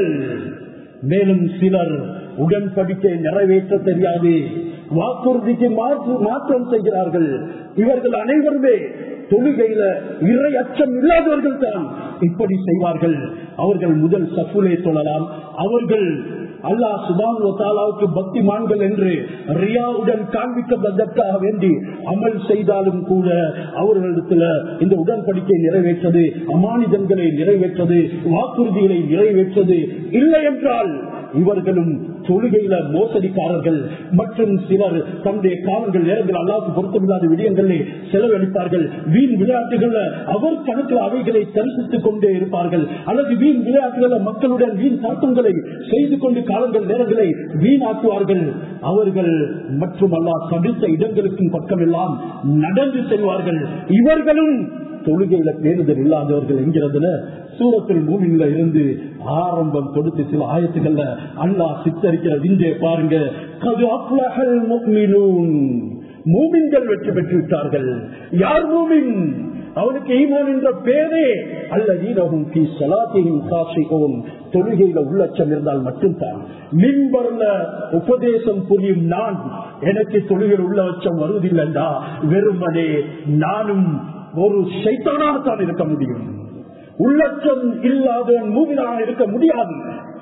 மேலும் சிலர் உடன்படிக்கை நிறைவேற்ற தெரியாது வாக்குறுதிக்கு மாற்று மாற்றம் செய்கிறார்கள் இவர்கள் அனைவருமே தொழுகையில இறை அச்சம் இல்லாதவர்கள் தான் இப்படி செய்வார்கள் அவர்கள் முதல் சஃபுலே தொழலாம் அவர்கள் அல்லாஹ் சுபான் தாலாவுக்கு பக்திமான்கள் என்று ரியாவுடன் காண்பிக்கப்பதற்காக வேண்டி அமல் செய்தாலும் கூட அவர்களிடத்துல இந்த உடன்படிக்கை நிறைவேற்றது அமானிதங்களை நிறைவேற்றது வாக்குறுதிகளை நிறைவேற்றது இல்லை என்றால் இவர்களும் தொழுகையில மோசடிக்காரர்கள் மற்றும் சிலர் தன்னுடைய காலங்கள் நேரங்கள் அல்லாவுக்கு பொருத்தமில்லாத விடயங்களை செலவழிப்பார்கள் வீண் விளையாட்டுகள்ல அவர் கணக்கில் அவைகளை தரிசித்துக் கொண்டே இருப்பார்கள் அல்லது வீண் விளையாட்டுகள மக்களுடன் வீண் தாக்கங்களை செய்து கொண்டு காலங்கள் நேரங்களை வீணாக்குவார்கள் அவர்கள் மற்றும் அல்லாஹ் தடுத்த இடங்களுக்கும் பக்கமெல்லாம் நடந்து செல்வார்கள் இவர்களும் தொழுகையில பேருதல் இல்லாதவர்கள் என்கிறதுல சூரத்தில் மூமின்ல இருந்து ஆரம்பம் கொடுத்து சில ஆயத்துக்கள்ல அல்லாஹ் சித்தரிக்கிறது இங்கே பாருங்க கது அப்லஹல் முஃமினூன். மூமின்கள் வெற்றி பெற்று விட்டார்கள் யார் மூமின் அவனுக்கு ஈமான் என்ற பேரே அல்லதீனஹும் ஃபீ ஸலாத்திஹிம் காஷிஊன் தொழுகையில உள்ளச்சம் இருந்தால் மட்டும்தான் மின்பர்ல உபதேசம் புரியும் நான் எனக்கு தொழுகையில் உள்ளச்சம் வருவதில்லைண்டா வெறுமனே நானும் ஒரு சைத்தானாகத்தான் இருக்க முடியும் உள்ளச்சம் இல்லாதவன் மூவினாக இருக்க முடியாது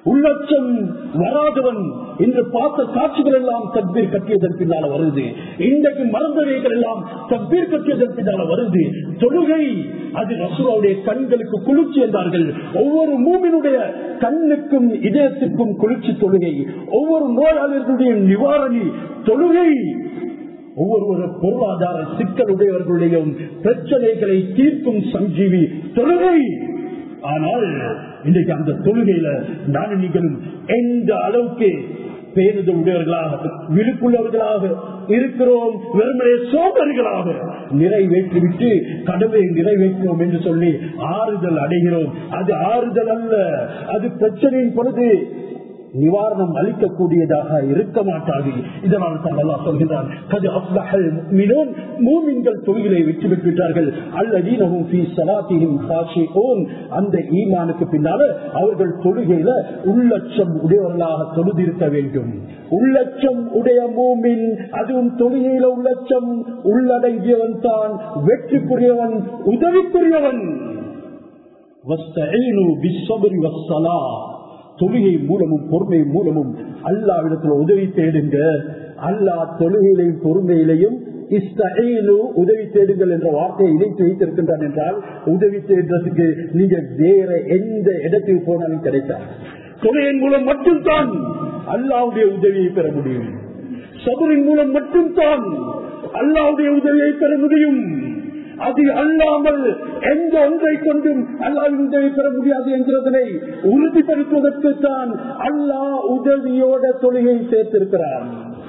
உள்ளச்சம் வராதவன் இன்று பார்த்த காட்சிகள் எல்லாம் தக்பீர் கட்டியதன் பின்னால வருது இன்றைக்கு மறந்தவைகள் எல்லாம் தக்பீர் கட்டியதன் பின்னால வருது தொழுகை அது ரசூலாவுடைய கண்களுக்கு குளிர்ச்சி என்றார்கள் ஒவ்வொரு மூமினுடைய கண்ணுக்கும் இதயத்துக்கும் குளிர்ச்சி தொழுகை ஒவ்வொரு நோயாளர்களுடைய நிவாரணி தொழுகை ஒவ்வொரு பொருளாதார சிக்கலுடையவர்களுடைய பிரச்சனைகளை தீர்க்கும் சஞ்சீவி தொழுகை ஆனால் இன்றைக்கு அந்த தொழுகையில நானும் நீங்களும் எந்த அளவுக்கு பேருது உடையவர்களாக விழுப்புள்ளவர்களாக இருக்கிறோம் வெறுமனே சோதர்களாக நிறைவேற்றிவிட்டு கடமையை நிறைவேற்றினோம் என்று சொல்லி ஆறுதல் அடைகிறோம் அது ஆறுதல் அல்ல அது பிரச்சனையின் பொழுது நிவாரணம் அளிக்கக்கூடியதாக இருக்க மாட்டாது இதனால் தான் அல்லா சொல்கிறான் கது அப்லஹல் முஃமினூன் மூமின்கள் தொழிலை வெற்றி பெற்றுவிட்டார்கள் அல்லதீனஹும் ஃபீ ஸலாத்திஹிம் காஷிஊன் அந்த ஈமானுக்கு பின்னால அவர்கள் தொழுகையில உள்ளச்சம் உடையவர்களாக தொழுதிருக்க வேண்டும் உள்ளச்சம் உடைய மூமின் அதுவும் தொழுகையில உள்ளச்சம் உள்ளடங்கியவன் தான் வெற்றிக்குரியவன் உதவிக்குரியவன் வஸ்தஈனு பிஸ்ஸப்ரி வஸ்ஸலாஹ் தொழுகை மூலமும் பொறுமை மூலமும் அல்லாவிடத்தில் உதவி தேடுங்க அல்லா தொழுகையிலையும் பொறுமையிலையும் உதவி தேடுங்கள் என்ற வார்த்தையை இணைத்து வைத்திருக்கின்றான் என்றால் உதவி தேடுறதுக்கு நீங்க வேற எந்த இடத்துக்கு போனாலும் கிடைக்காது தொழுகையின் மூலம் மட்டும்தான் அல்லாவுடைய உதவியை பெற முடியும் சபரின் மூலம் மட்டும்தான் அல்லாவுடைய உதவியை பெற முடியும் அது அல்லாமல் எந்த ஒன்றை கொண்டும் அல்லாவின் உதவி பெற முடியாது என்கிறதனை உறுதிப்படுத்துவதற்கு தான் அல்லாஹ் உதவியோட தொழுகை சேர்த்திருக்கிறார்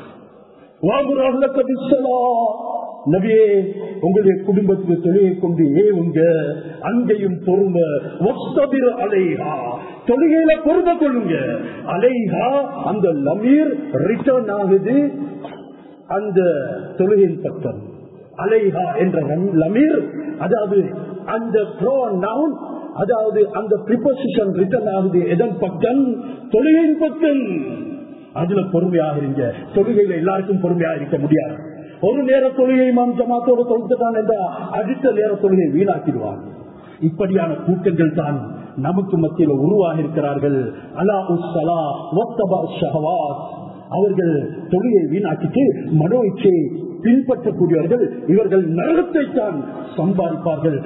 நபியே உங்களுடைய குடும்பத்துக்கு தொழுகை கொண்டு ஏவுங்க அங்கேயும் பொறுமை அலைஹா தொழுகையில பொறுமை கொள்ளுங்க அலைஹா அந்த லமீர் ரிட்டர்ன் ஆகுது அந்த தொழுகையின் பக்கம் அலைஹா என்ற லமீர் அதாவது அந்த நவுன் அதாவது அந்த ப்ரிபோசிஷன் ரிட்டர்ன் ஆகுது எதன் பக்கம் தொழுகையின் பக்கம் அதுல பொறுமையாக இருங்க தொழுகையில எல்லாருக்கும் பொறுமையாக இருக்க முடியாது ஒரு நேர தொழுகை மாம்சமாத்தோட தொழுத்துட்டான் என்ற அடுத்த நேர தொழுகை வீணாக்கிடுவான் இப்படியான கூட்டங்கள் தான் நமக்கு மத்தியில் உருவாகி இருக்கிறார்கள் அலா உஸ்ஸலா ஒத்தபா ஷஹவாத் அவர்கள் தொழிலை வீணாக்கிட்டு மனோ இச்சையை பின்பற்றக்கூடியவர்கள் இவர்கள் நரகத்தை தான் சம்பாதிப்பார்கள்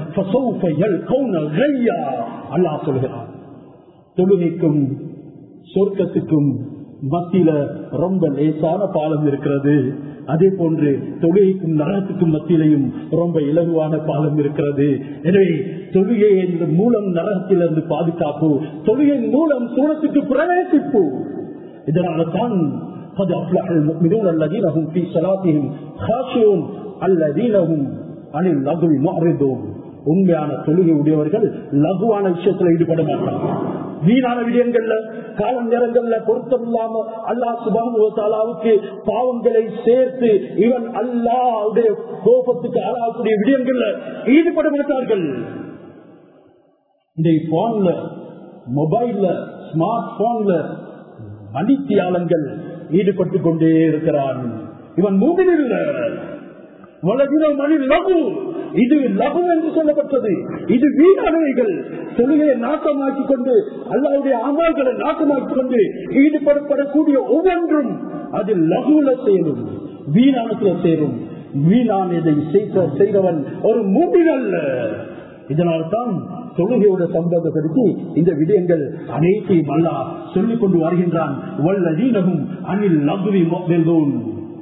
அல்லா சொல்கிறார் தொழுகைக்கும் சொர்க்கத்துக்கும் மத்தியில ரொம்ப லேசான பாலம் இருக்கிறது அதே போன்று தொழுகைக்கும் நரகத்துக்கும் மத்தியிலையும் ரொம்ப இலகுவான பாலம் இருக்கிறது எனவே தொழுகையின் மூலம் நரகத்திலிருந்து பாதுகாப்பு தொழுகையின் மூலம் சூழத்துக்கு பிரவேசிப்பு இதனால தான் قد أفلح المؤمنون الذين هم في صلاتهم خاشعون الذين هم عن اللغو معرضون உண்மையான தொழுகை உடையவர்கள் லகுவான விஷயத்துல ஈடுபட மாட்டாங்க வீணான விடயங்கள்ல கால நேரங்கள்ல பொருத்தம் இல்லாம அல்லா சுபாமுக்கு பாவங்களை சேர்த்து இவன் அல்லாவுடைய கோபத்துக்கு ஆளாகக்கூடிய விடயங்கள்ல ஈடுபட மாட்டார்கள் இந்த போன்ல மொபைல்ல ஸ்மார்ட் போன்ல மணித்தியாளங்கள் ஈடுபட்டு கொண்டே இருக்கிறான் இவன் மூவினில் வளர்கிறோம் மணி லகு இது லகு என்று சொல்லப்பட்டது இது வீணானவைகள் தொழுகையை நாட்டமாக்கிக் கொண்டு அல்லாவுடைய அமல்களை நாட்டமாக்கிக் கொண்டு ஈடுபடப்படக்கூடிய ஒவ்வொன்றும் அது லகுல சேரும் வீணானத்துல சேரும் வீணானதை செய்தவன் ஒரு மூவின் அல்ல இதனால்தான் தொழுகையோட சம்பந்தப்படுத்தி இந்த விடயங்கள் அனைத்தையும் அல்லா சொல்லிக் கொண்டு வருகின்றான் வல்லதீனகும் அனில் லகுவி வெல்வோன்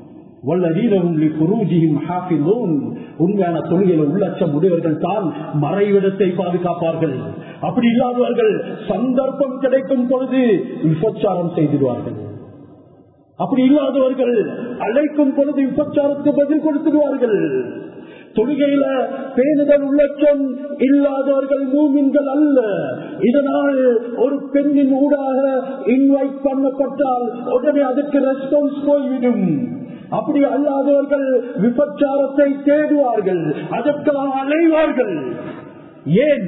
உண்மையான தொழுகையில உள்ளச்சம் உடையவர்கள் தான் மறைவிடத்தை பாதுகாப்பார்கள் அப்படி இல்லாதவர்கள் சந்தர்ப்பம் கிடைக்கும் பொழுது விபச்சாரம் செய்திடுவார்கள் அப்படி இல்லாதவர்கள் அழைக்கும் பொழுது விபச்சாரத்துக்கு பதில் கொடுத்துடுவார்கள் தொழுகையில பேணுதல் உள்ளச்சம் இல்லாதவர்கள் மூமின்கள் அல்ல இதனால் ஒரு பெண்ணின் ஊடாக இன்வைட் பண்ணப்பட்டால் உடனே அதற்கு ரெஸ்பான்ஸ் போய்விடும் அப்படி அல்லாதவர்கள் விபச்சாரத்தை தேடுவார்கள் அதற்காக அலைவார்கள் ஏன்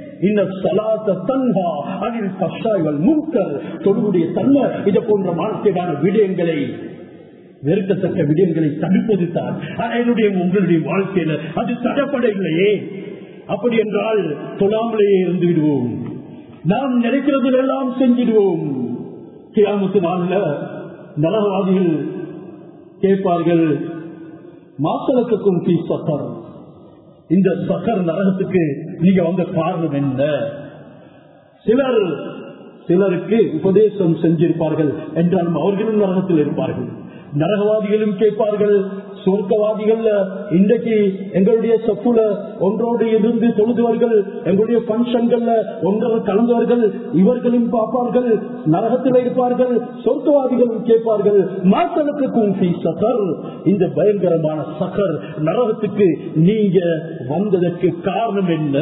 தொழுடைய தன்மை இது போன்ற மானத்திற்கான விடயங்களை வெறுக்கத்தக்க விடயங்களை தடுப்பது தான் என்னுடைய உங்களுடைய வாழ்க்கையில அது தடப்படவில்லையே அப்படி என்றால் தொழாமலேயே இருந்து விடுவோம் நாம் நினைக்கிறது எல்லாம் செஞ்சிடுவோம் கியாமத்து நாள்ல நரகவாதிகள் கேட்பார்கள் மாசலத்துக்கும் பி சக்கர் இந்த சக்கர் நரகத்துக்கு நீங்க வந்த காரணம் என்ன சிலர் சிலருக்கு உபதேசம் செஞ்சிருப்பார்கள் என்றாலும் அவர்களும் நரகத்தில் இருப்பார்கள் நரகவாதிகளும் கேட்பார்கள் சொர்க்கவாதிகள் இன்றைக்கு எங்களுடைய சப்புல ஒன்றோடு இருந்து தொழுதுவர்கள் எங்களுடைய பங்கன்கள்ல ஒன்றோடு கலந்தவர்கள் இவர்களும் பார்ப்பார்கள் நரகத்தில் இருப்பார்கள் சொர்க்கவாதிகளும் கேட்பார்கள் மாசலத்துக்கும் சக்கர் இந்த பயங்கரமான சக்கர் நரகத்துக்கு நீங்க வந்ததற்கு காரணம் என்ன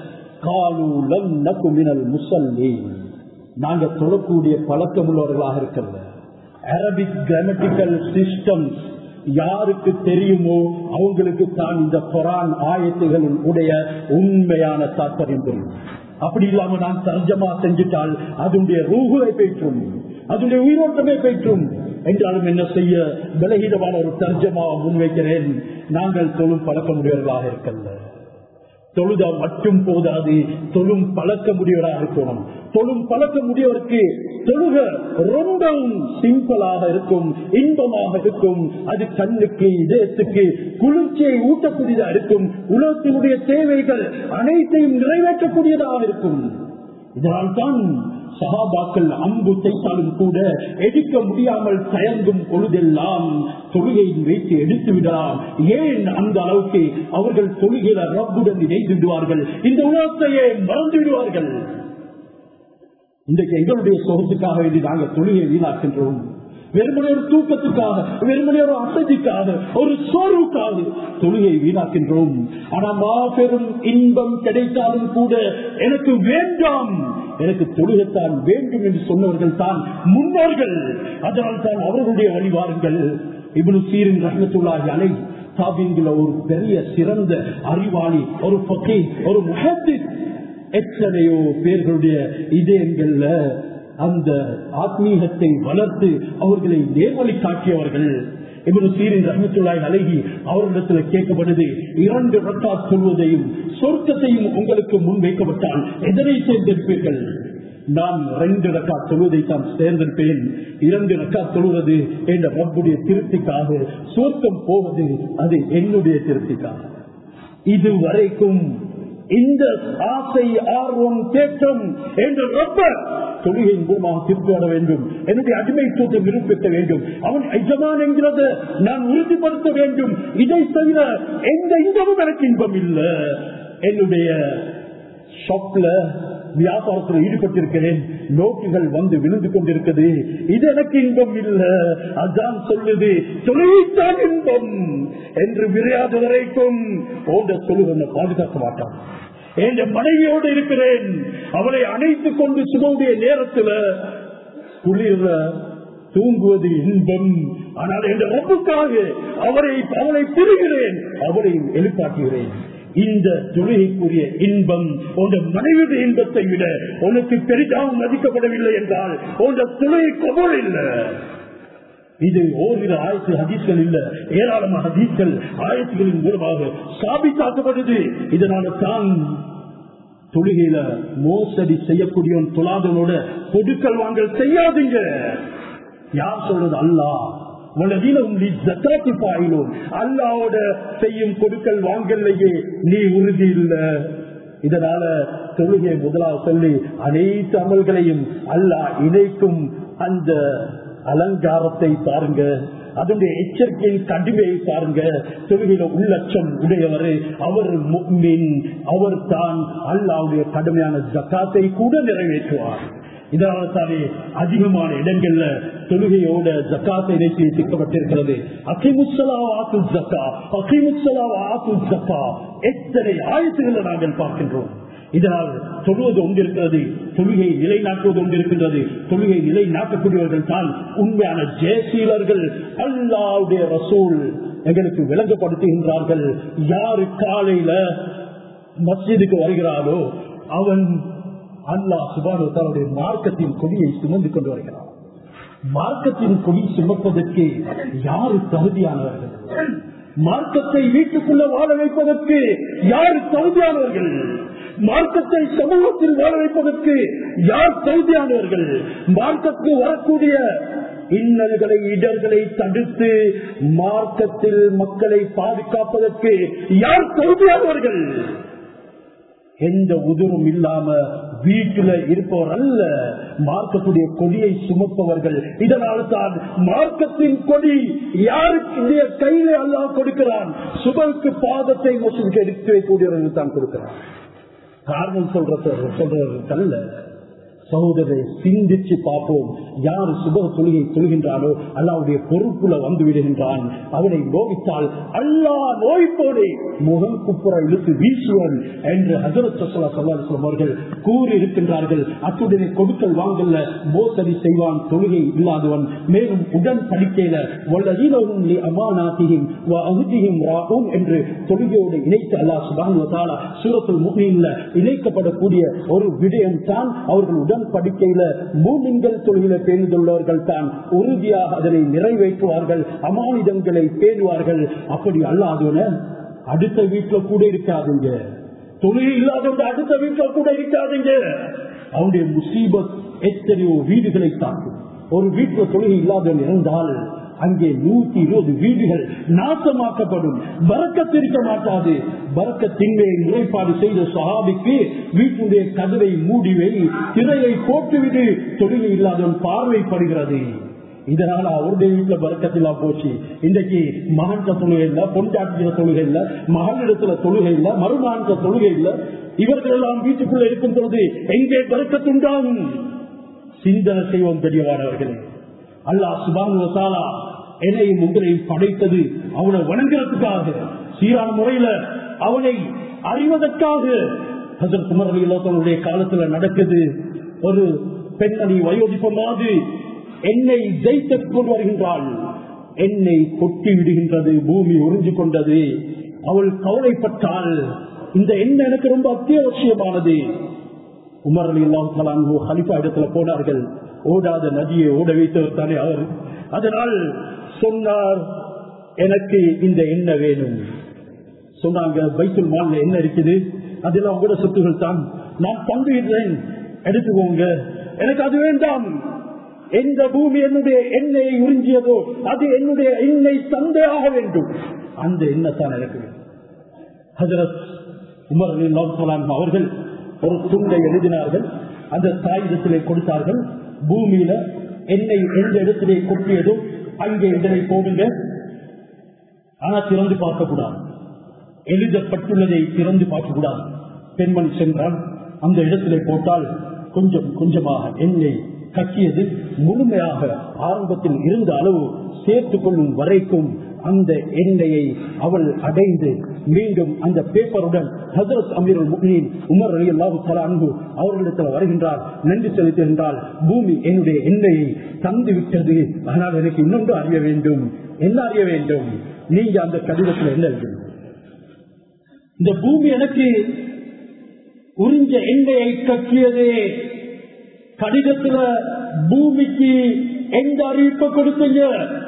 காலூலம் நக்குமினல் முசல்லி நாங்க தொழக்கூடிய பழக்கம் உள்ளவர்களாக இருக்கிறது அரபிக் கிராமட்டிக்கல் சிஸ்டம்ஸ் யாருக்கு தெரியுமோ அவங்களுக்கு தான் இந்த குரான் ஆயத்துகளின் உடைய உண்மையான தாற்பயம் தெரியும் அப்படி இல்லாம நான் தர்ஜமா செஞ்சுட்டால் அதனுடைய ரூகுவை பெற்றும் அதனுடைய உயிரோட்டமே பெற்றும் என்றாலும் என்ன செய்ய விலகிடமான ஒரு தர்ஜமாவை முன்வைக்கிறேன் நாங்கள் தொழும் பழக்கமுடையவர்களாக இருக்கல தொழுதா மட்டும் போதாது தொழும் பழக்க முடியவராக இருக்கணும் தொழும் பழக்க முடியவருக்கு தொழுக ரொம்பவும் சிம்பிளாக இருக்கும் இன்பமாக இருக்கும் அது கண்ணுக்கு இதயத்துக்கு குளிர்ச்சியை ஊட்டக்கூடியதா இருக்கும் உலகத்தினுடைய தேவைகள் அனைத்தையும் நிறைவேற்றக்கூடியதாக இருக்கும் இதனால் தான் சகாபாக்கள் அம்பு தைத்தாலும் கூட எடுக்க முடியாமல் தயங்கும் பொழுதெல்லாம் தொழுகையை வைத்து எடுத்து விடலாம் ஏன் அந்த அளவுக்கு அவர்கள் தொழுகிற ரப்புடன் இணைந்து விடுவார்கள் இந்த உலகத்தையே மறந்து விடுவார்கள் இன்றைக்கு எங்களுடைய சொகத்துக்காக வேண்டி நாங்கள் தொழுகையை வீணாக்கின்றோம் வெறுமனே ஒரு தூக்கத்துக்காக வெறுமனே ஒரு அசதிக்காக ஒரு சோர்வுக்காக தொழுகையை வீணாக்கின்றோம் ஆனா மாபெரும் இன்பம் கிடைத்தாலும் கூட எனக்கு வேண்டாம் எனக்கு தொழுகத்தான் வேண்டும் என்று சொன்னவர்கள் தான் முன்னோர்கள் அதனால் தான் அவர்களுடைய வழிவாருங்கள் இவனு சீரின் ரஹமத்துள்ளாகி அலை சாபியங்கள ஒரு பெரிய சிறந்த அறிவாளி ஒரு பக்கி ஒரு முகத்தின் எத்தனையோ பேர்களுடைய இதயங்கள்ல அந்த ஆத்மீகத்தை வளர்த்து அவர்களை நேர்வழி காட்டியவர்கள் இவரு சீரின் ரஹமத்துள்ளாய் அழகி அவர்களிடத்தில் கேட்கப்படுது இரண்டு ரக்கா சொல்வதையும் சொர்க்கத்தையும் உங்களுக்கு முன் வைக்கப்பட்டால் எதனை தேர்ந்தெடுப்பீர்கள் நான் ரெண்டு ரக்கா தொழுவதை தான் தேர்ந்தெடுப்பேன் இரண்டு ரக்கா தொழுவது என்ற ரப்புடைய திருப்திக்காக சொர்க்கம் போவது அது என்னுடைய திருப்திக்காக இதுவரைக்கும் இந்த ஆசை ஆர்வம் தேற்றம் என்ற ரொம்ப தொழுகையின் மூலமாக திருப்பி வர வேண்டும் என்னுடைய அடிமைத்துவத்தை நிரூபிக்க வேண்டும் அவன் எஜமான் என்கிறத நான் உறுதிப்படுத்த வேண்டும் இதை தவிர எந்த இன்பமும் எனக்கு இன்பம் இல்லை என்னுடைய ஷாப்ல வியாபாரத்தில் ஈடுபட்டிருக்கிறேன் நோட்டுகள் வந்து விழுந்து கொண்டிருக்கிறது இது எனக்கு இன்பம் இல்ல அதான் சொல்லுது தொழில்தான் இன்பம் என்று விரையாத வரைக்கும் போன்ற தொழில் பாதுகாக்க மாட்டான் என் மனைவியோடு இருக்கிறேன் அவளை அணைத்துக் கொண்டு சுகவுடைய நேரத்தில் குளிர தூங்குவது இன்பம் ஆனால் என்ற ரப்புக்காக அவரை அவளை பெறுகிறேன் அவரை எழுப்பாட்டுகிறேன் இந்த தொழுகைக்குரிய இன்பம் உங்க மனைவியுடைய இன்பத்தை விட உனக்கு பெரிதாகவும் மதிக்கப்படவில்லை என்றால் உங்க தொழுகை கபோல் இல்லை இது ஓரிரு ஆயிரத்து ஹதீஸ்கள் இல்ல ஏராளமான ஹதீஸ்கள் ஆயிரத்துகளின் மூலமாக சாபித்தாக்கப்படுது இதனால தான் தொழுகையில மோசடி செய்யக்கூடியவன் தொழாதவனோட பொதுக்கள் வாங்கல் செய்யாதீங்க யார் சொல்றது அல்லா அல்லாவோட செய்யும் கொடுக்கல் வாங்கலையே நீ உறுதி இல்ல இதனால தொழுகை முதலாக சொல்லி அனைத்து அமல்களையும் அல்லாஹ் இணைக்கும் அந்த அலங்காரத்தை பாருங்க அதனுடைய எச்சரிக்கையின் கடுமையை பாருங்க தொழுகையில உள்ளட்சம் உடையவர் அவர் முக்மின் அவர் தான் அல்லாவுடைய கடுமையான ஜக்காத்தை கூட நிறைவேற்றுவார் இதனால தானே அதிகமான இடங்கள்ல தொழுகையோட ஜக்காத்தை இணைத்து திட்டப்பட்டிருக்கிறது அகிமுசலா வாக்கு ஜக்கா அகிமுசலா வாக்கு ஜக்கா எத்தனை ஆயத்துகளை நாங்கள் பார்க்கின்றோம் இதனால் தொழுவது ஒன்று இருக்கிறது தொழுகை நிலைநாட்டுவது ஒன்று இருக்கின்றது தொழுகை நிலைநாட்டக்கூடியவர்கள் தான் உண்மையான ஜெயசீலர்கள் அல்லாவுடைய ரசூல் எங்களுக்கு விளங்கப்படுத்துகின்றார்கள் யாரு காலையில மஸ்ஜிதுக்கு வருகிறாரோ அவன் அல்லாஹ் சுபானுடைய மார்க்கத்தின் கொடியை சுமந்து கொண்டு வருகிறார் மார்க்கத்தின் கொடி சுமப்பதற்கு யாரு தகுதியானவர்கள் மார்க்கத்தை வீட்டுக்குள்ள வாழ வைப்பதற்கு யாரு தகுதியானவர்கள் மார்க்கத்தை சமூகத்தில் வாழ வைப்பதற்கு யார் தகுதியானவர்கள் மார்க்கத்துக்கு வரக்கூடிய இன்னல்களை இடர்களை தடுத்து மார்க்கத்தில் மக்களை பாதுகாப்பதற்கு யார் தகுதியானவர்கள் எந்த உதவும் இல்லாம வீட்டுல இருப்பவர் அல்ல மார்க்கத்துடைய கொடியை சுமப்பவர்கள் இதனால் தான் மார்க்கத்தின் கொடி யாருக்கு கையில அல்லாஹ் கொடுக்கிறான் சுபருக்கு பாதத்தை முஸ்லிம்க்கு எடுத்து வைக்கக்கூடியவர்கள் தான் கொடுக்கிறான் காரணம் சொல்றது சொல்றவர்கள் அல்ல சகோதரரை சிந்திச்சு பார்ப்போம் யார் சுப தொழுகை தொழுகின்றானோ அல்லாவுடைய பொறுப்புல வந்து விடுகின்றான் அவனை நோவித்தால் அல்லா நோய்ப்போடு முகம் குப்புற இழுத்து வீசுவன் என்று ஹசரத் சசலா சல்லாஸ்லம் அவர்கள் கூறி இருக்கின்றார்கள் அத்துடனே கொடுக்கல் வாங்கல்ல மோசடி செய்வான் தொழுகை இல்லாதவன் மேலும் உடன் படிக்கையில வல்லதீனவும் அமானாத்தியும் அகுதியும் ராகும் என்று தொழுகையோடு இணைத்து அல்லா சுபான் சூரத்தில் முகில இணைக்கப்படக்கூடிய ஒரு விடயம் தான் அவர்கள் உடன் படிக்கையில மூமின்கள் தொழில பேணுதுள்ளவர்கள் தான் உறுதியாக அதனை நிறைவேற்றுவார்கள் அமானிதங்களை பேணுவார்கள் அப்படி அல்லாதவன அடுத்த வீட்டுல கூட இருக்காதுங்க தொழில் இல்லாதவங்க அடுத்த வீட்டுல கூட இருக்காதுங்க அவனுடைய முசீபத் எத்தனையோ வீடுகளை தாக்கும் ஒரு வீட்டுல தொழில் இல்லாதவன் இருந்தால் அங்கே நூத்தி இருபது வீடுகள் நாசமாக்கப்படும் பறக்கத்திருக்க மாட்டாது பறக்கத்தின்மையை முறைப்பாடு செய்த சஹாபிக்கு வீட்டுடைய கதவை மூடிவை திரையை போட்டுவிடு தொழில் இல்லாதவன் பார்வைப்படுகிறது இதனால அவருடைய வீட்டுல பறக்கத்திலா போச்சு இன்றைக்கு மகன்கிட்ட தொழுகை இல்ல பொன்சாட்டிய தொழுகை இல்ல மகளிடத்துல தொழுகை இல்ல மருமகன்கிட்ட தொழுகை இல்ல இவர்கள் எல்லாம் வீட்டுக்குள்ள இருக்கும் பொழுது எங்கே பறக்கத்துண்டாகும் சிந்தனை செய்வோம் பெரியவானவர்களே அல்லாஹ் சுபான் என்னையும் உங்களையும் படைத்தது அவனை வணங்குறதுக்காக சீரான முறையில அவனை அறிவதற்காக ஹசர் குமர் அலி இல்லாதவனுடைய காலத்துல நடக்குது ஒரு பெண்ணணி வயோதிப்பமாது என்னை ஜெயித்து கொண்டு வருகின்றாள் என்னை கொட்டி விடுகின்றது பூமி உறிஞ்சு கொண்டது அவள் கவலைப்பட்டாள் இந்த எண்ணெய் எனக்கு ரொம்ப அத்தியாவசியமானது உமர் அலி அல்லாஹு ஹலிஃபா இடத்துல போனார்கள் ஓடாத நதியை ஓட வைத்தவர் தானே அவர் அதனால் சொன்னார் எனக்கு இந்த எண்ணெய் வேணும் சொன்னாங்க பைத்துல் மால்ல என்ன இருக்குது அதெல்லாம் கூட சொத்துகள் தான் நான் பங்குகிறேன் எடுத்துக்கோங்க எனக்கு அது வேண்டாம் எந்த பூமி என்னுடைய எண்ணெயை உறிஞ்சியதோ அது என்னுடைய எண்ணெய் தந்தையாக வேண்டும் அந்த எண்ணெய் தான் எனக்கு ஹசரத் உமர் அலி அவர்கள் ஒரு துண்டை எழுதினார்கள் அந்த காகிதத்திலே கொடுத்தார்கள் பூமியில என்னை எந்த இடத்திலே கொட்டியதோ அங்கே இதனை போடுங்க ஆனா திறந்து பார்க்க கூடாது எழுதப்பட்டுள்ளதை திறந்து பார்க்க கூடாது பெண்மணி சென்றால் அந்த இடத்திலே போட்டால் கொஞ்சம் கொஞ்சமாக எண்ணெய் கட்டியது முழுமையாக ஆரம்பத்தில் இருந்த அளவு சேர்த்துக் கொள்ளும் வரைக்கும் அந்த எண்ணெயை அவள் அடைந்து மீண்டும் அந்த பேப்பருடன் ஹசரத் அமீர் முக்னீன் உமர் அலி அல்லாஹு அன்பு அவர்களிடத்தில் வருகின்றார் நன்றி செலுத்துகின்றால் பூமி என்னுடைய எண்ணெயை தந்து விட்டது ஆனால் எனக்கு இன்னொன்று அறிய வேண்டும் என்ன அறிய வேண்டும் நீங்க அந்த கடிதத்தில் என்ன எழுதணும் இந்த பூமி எனக்கு உறிஞ்ச எண்ணெயை கட்டியதே கடிதத்துல பூமிக்கு எந்த அறிவிப்பை கொடுத்தீங்க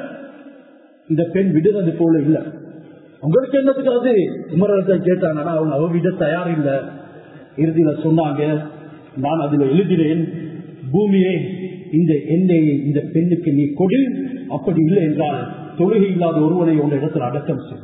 இந்த பெண் விடுறது போல இல்ல உங்களுக்கு என்னத்துக்கு அது உமரத்தை கேட்டாங்க அவங்க அவ விட தயார் இல்ல இறுதியில சொன்னாங்க நான் அதுல எழுதினேன் பூமியே இந்த எண்ணெயை இந்த பெண்ணுக்கு நீ கொடு அப்படி இல்லை என்றால் தொழுகை இல்லாத ஒருவனை உங்க இடத்துல அடக்கம் செய்ய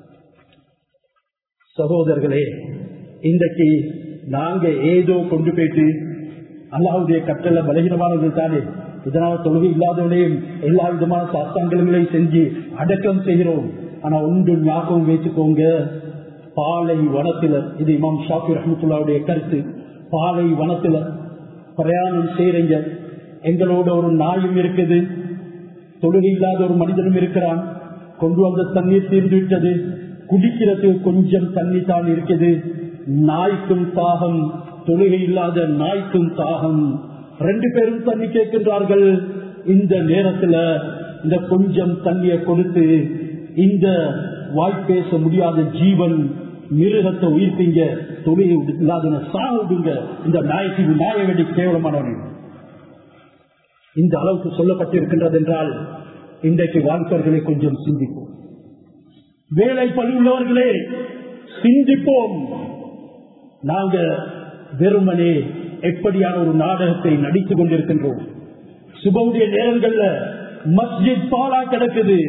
சகோதரர்களே இன்றைக்கு நாங்க ஏதோ கொண்டு போயிட்டு அல்லாவுடைய கட்டளை பலகீனமானவர்கள் தானே இதனால தொழுகை இல்லாதவனையும் எல்லா விதமான சாஸ்தாங்கங்களையும் செஞ்சு அடக்கம் செய்கிறோம் ஆனா ஒன்று ஞாபகம் வச்சுக்கோங்க பாலை வனத்தில இது இமாம் ஷாஃபி ரஹமத்துல்லாவுடைய கருத்து பாலை வனத்தில பிரயாணம் செய்யறீங்க எங்களோட ஒரு நாயும் இருக்குது தொழுகை இல்லாத ஒரு மனிதனும் இருக்கிறான் கொண்டு வந்த தண்ணீர் தீர்ந்து விட்டது குடிக்கிறது கொஞ்சம் தண்ணி தான் இருக்குது நாய்க்கும் தாகம் தொழுகை இல்லாத நாய்க்கும் தாகம் ரெண்டு பேரும் தண்ணி கேட்கின்றார்கள் இந்த நேரத்துல இந்த கொஞ்சம் தண்ணியை கொடுத்து இந்த வாய்ப்பேச முடியாத ஜீவன் மிருகத்தை உயிர்ப்பீங்க தொழிலை இல்லாத சாகுங்க இந்த நாய்க்கு நாயை வேண்டி கேவலமானவன் இந்த அளவுக்கு சொல்லப்பட்டிருக்கின்றது என்றால் இன்றைக்கு வாழ்க்கைகளை கொஞ்சம் சிந்திப்போம் வேலை பணியுள்ளவர்களே சிந்திப்போம் நாங்க வெறுமனே எப்படியான ஒரு நாடகத்தை நடித்துக் கொண்டிருக்கின்றோம் சுபவுடைய நேரங்கள்ல மஸ்ஜித் பாலா கிடக்குது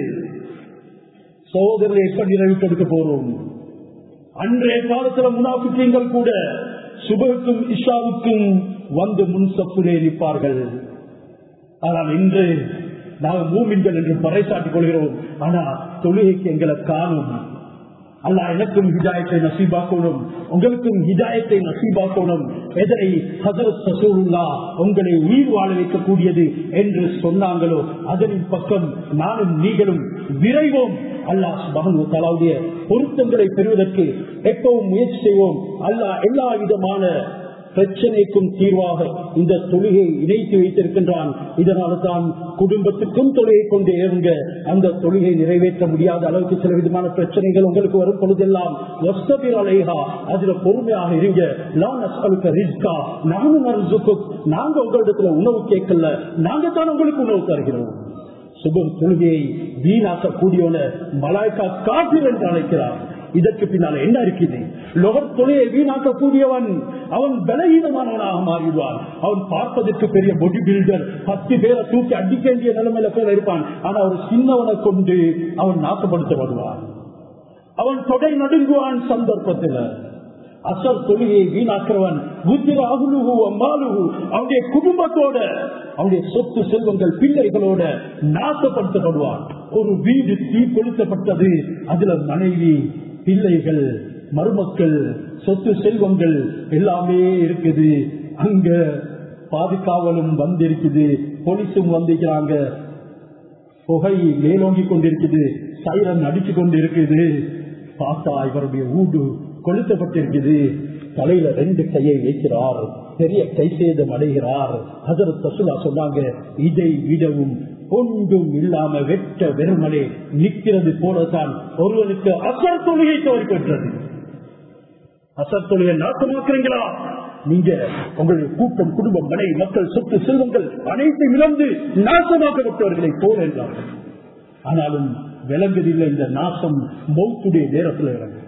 சகோதரரை எப்படி நிறைவேற்றெடுக்க போறோம் அன்றைய காலத்துல முனாபிக்கங்கள் கூட சுபகுக்கும் இஷாவுக்கும் வந்து முன் சப்புலே நிற்பார்கள் ஆனால் இன்று நாங்கள் மூமின்கள் என்று பறைசாட்டிக் கொள்கிறோம் ஆனா தொழுகைக்கு எங்களை காணும் அல்ல எனக்கும் ஹிதாயத்தை நசீபாக்கணும் உங்களுக்கும் ஹிதாயத்தை நசீபாக்கணும் எதனை ஹசரத் சசூருல்லா உங்களை உயிர் வாழ வைக்கக்கூடியது என்று சொன்னாங்களோ அதனின் பக்கம் நானும் நீங்களும் விரைவோம் அல்லாஹ் மகன் தலாவுடைய பொருத்தங்களை பெறுவதற்கு எப்பவும் முயற்சி செய்வோம் அல்லாஹ் எல்லா விதமான பிரச்சனைக்கும் தீர்வாக இந்த தொழுகை இணைத்து வைத்திருக்கின்றான் இதனால தான் குடும்பத்துக்கும் தொழுகை கொண்டு ஏறுங்க அந்த தொழுகை நிறைவேற்ற முடியாத அளவுக்கு சில விதமான பிரச்சனைகள் உங்களுக்கு வரும் பொழுதெல்லாம் அலைஹா அதுல பொறுமையாக இருங்க ரிஸ்கா நானும் நாங்க உங்களிடத்துல உணவு கேட்கல நாங்க தான் உங்களுக்கு உணவு தருகிறோம் சுபம் தொழுகையை வீணாக்கக்கூடியவன மலாய்க்கா காப்பீர் என்று அழைக்கிறார் இதற்கு பின்னால என்ன இருக்குது லொகர் தொழிலை வீணாக்கக்கூடியவன் அவன் பலகீனமானவனாக மாறிடுவான் அவன் பார்ப்பதற்கு பெரிய பொடி பில்டர் பத்து பேரை தூக்கி அடிக்க வேண்டிய நிலைமையில பேர் இருப்பான் ஆனா ஒரு சின்னவனை கொண்டு அவன் நாசப்படுத்தப்படுவான் அவன் தொடை நடுங்குவான் சந்தர்ப்பத்தில் அசர் தொழிலை வீணாக்குறவன் புத்திர அகுலுகு அம்மாலுகு அவனுடைய குடும்பத்தோட அவனுடைய சொத்து செல்வங்கள் பிள்ளைகளோட நாசப்படுத்தப்படுவான் ஒரு வீடு தீ கொளுத்தப்பட்டது அதுல மனைவி பிள்ளைகள் மருமக்கள் சொத்து செல்வங்கள் எல்லாமே இருக்குது அங்க பாதுகாவலும் வந்திருக்குது போலீஸும் வந்திருக்கிறாங்க புகை மேலோங்கி கொண்டிருக்குது சைரன் அடிச்சு கொண்டிருக்குது பார்த்தா இவருடைய ஊடு கொளுத்தப்பட்டிருக்குது தலையில ரெண்டு கையை வைக்கிறார் பெரிய கை சேதம் அடைகிறார் ஹசரத் சசுலா சொன்னாங்க இதை விடவும் ஒன்றும் இல்லாம வெட்ட வெறுமனே நிற்கிறது போலதான் ஒருவனுக்கு அசர் தொழிலை தவறிப்பெற்றது அசர் தொழிலை நாசமாக்குறீங்களா நீங்க உங்களுடைய கூட்டம் குடும்பம் மனை மக்கள் சொத்து செல்வங்கள் அனைத்தையும் இழந்து நாசமாக்கப்பட்டவர்களை போல என்றார்கள் ஆனாலும் விளங்குதில்லை இந்த நாசம் மௌத்துடைய நேரத்தில் இறங்கு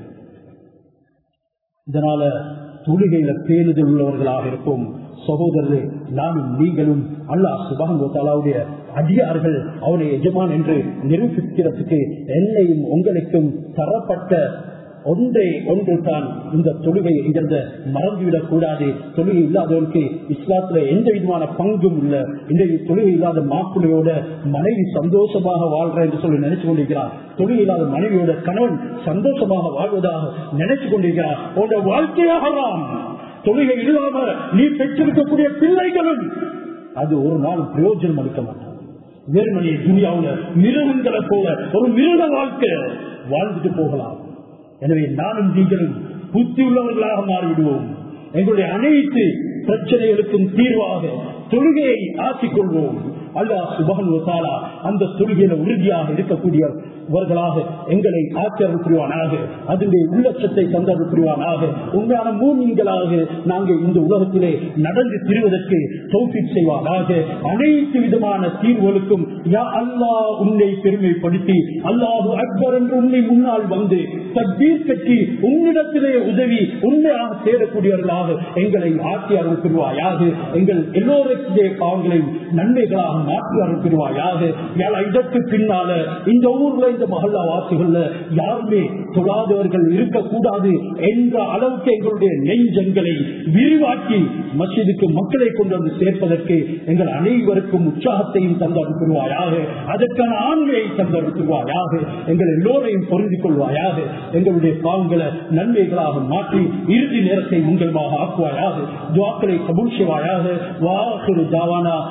இதனால தொழுகையில பேணுதல் உள்ளவர்களாக இருக்கும் சகோதரரே நானும் நீங்களும் அல்லாஹ் சுபானுடைய அடியார்கள் அவனை எஜமான் என்று நிரூபிக்கிறதுக்கு என்னையும் உங்களுக்கும் தரப்பட்ட ஒன்றே ஒன்று தான் இந்த தொழுகை இங்கிருந்த மறந்துவிடக் கூடாது தொழுகை இல்லாதவருக்கு இஸ்லாத்துல எந்த விதமான பங்கும் இல்ல இந்த தொழுகை இல்லாத மாப்பிள்ளையோட மனைவி சந்தோஷமாக வாழ்ற என்று சொல்லி நினைச்சு கொண்டிருக்கிறார் தொழுகை இல்லாத மனைவியோட கணவன் சந்தோஷமாக வாழ்வதாக நினைச்சு கொண்டிருக்கிறார் உங்க வாழ்க்கையாகலாம் தொழுகை இல்லாம நீ பெற்றிருக்கக்கூடிய பிள்ளைகளும் அது ஒரு நாள் பிரயோஜனம் அளிக்க மாட்டான் வெறுமனே துணியாவுல மிருகங்களை போல ஒரு மிருக வாழ்க்கை வாழ்ந்துட்டு போகலாம் எனவே நானும் நீங்களும் புத்தி உள்ளவர்களாக மாறிவிடுவோம் எங்களுடைய அனைத்து பிரச்சனைகளுக்கும் தீர்வாக தொழுகையை ஆக்கிக் கொள்வோம் அல்லாஹ் சுபகன் அந்த தொழுகையில உறுதியாக இருக்கக்கூடியவர்களாக எங்களை ஆக்கியர்கள் புரிவானாக அதனுடைய உள்ளட்சத்தை தந்தர்கள் புரிவானாக உண்மையான மூமின்களாக நாங்கள் இந்த உலகத்திலே நடந்து திரிவதற்கு தௌஃபிக் செய்வானாக அனைத்து விதமான தீர்வுகளுக்கும் யா அல்லாஹ் உன்னை பெருமைப்படுத்தி அல்லாஹு அக்பர் என்று உன்னை முன்னால் வந்து தப்பீர் கட்டி உன்னிடத்திலே உதவி உண்மையாக சேரக்கூடியவர்களாக எங்களை ஆட்சி அருள் புரிவாயாக எங்கள் எல்லோருடைய பாவங்களையும் நன்மைகளாக மாற்றி அருள் புரிவாயாக இதற்கு பின்னால இந்த ஊர்ல இந்த மகல்லா வாசிகள்ல யாருமே தொழாதவர்கள் இருக்கக்கூடாது என்ற அளவுக்கு எங்களுடைய நெஞ்சங்களை விரிவாக்கி மசிதுக்கு மக்களை கொண்டு வந்து சேர்ப்பதற்கு எங்கள் அனைவருக்கும் உற்சாகத்தையும் தந்தரு புரிவாயாக அதற்கான ஆண்மையை தந்தரு புரிவாயாக எங்கள் எல்லோரையும் பொருந்திக் கொள்வாயாக எங்களுடைய பாவங்களை நன்மைகளாக மாற்றி இறுதி நேரத்தை உங்களுமாக ஆக்குவாயாக துவாக்களை கபூல் செய்வாயாக வாக்குறு தாவானா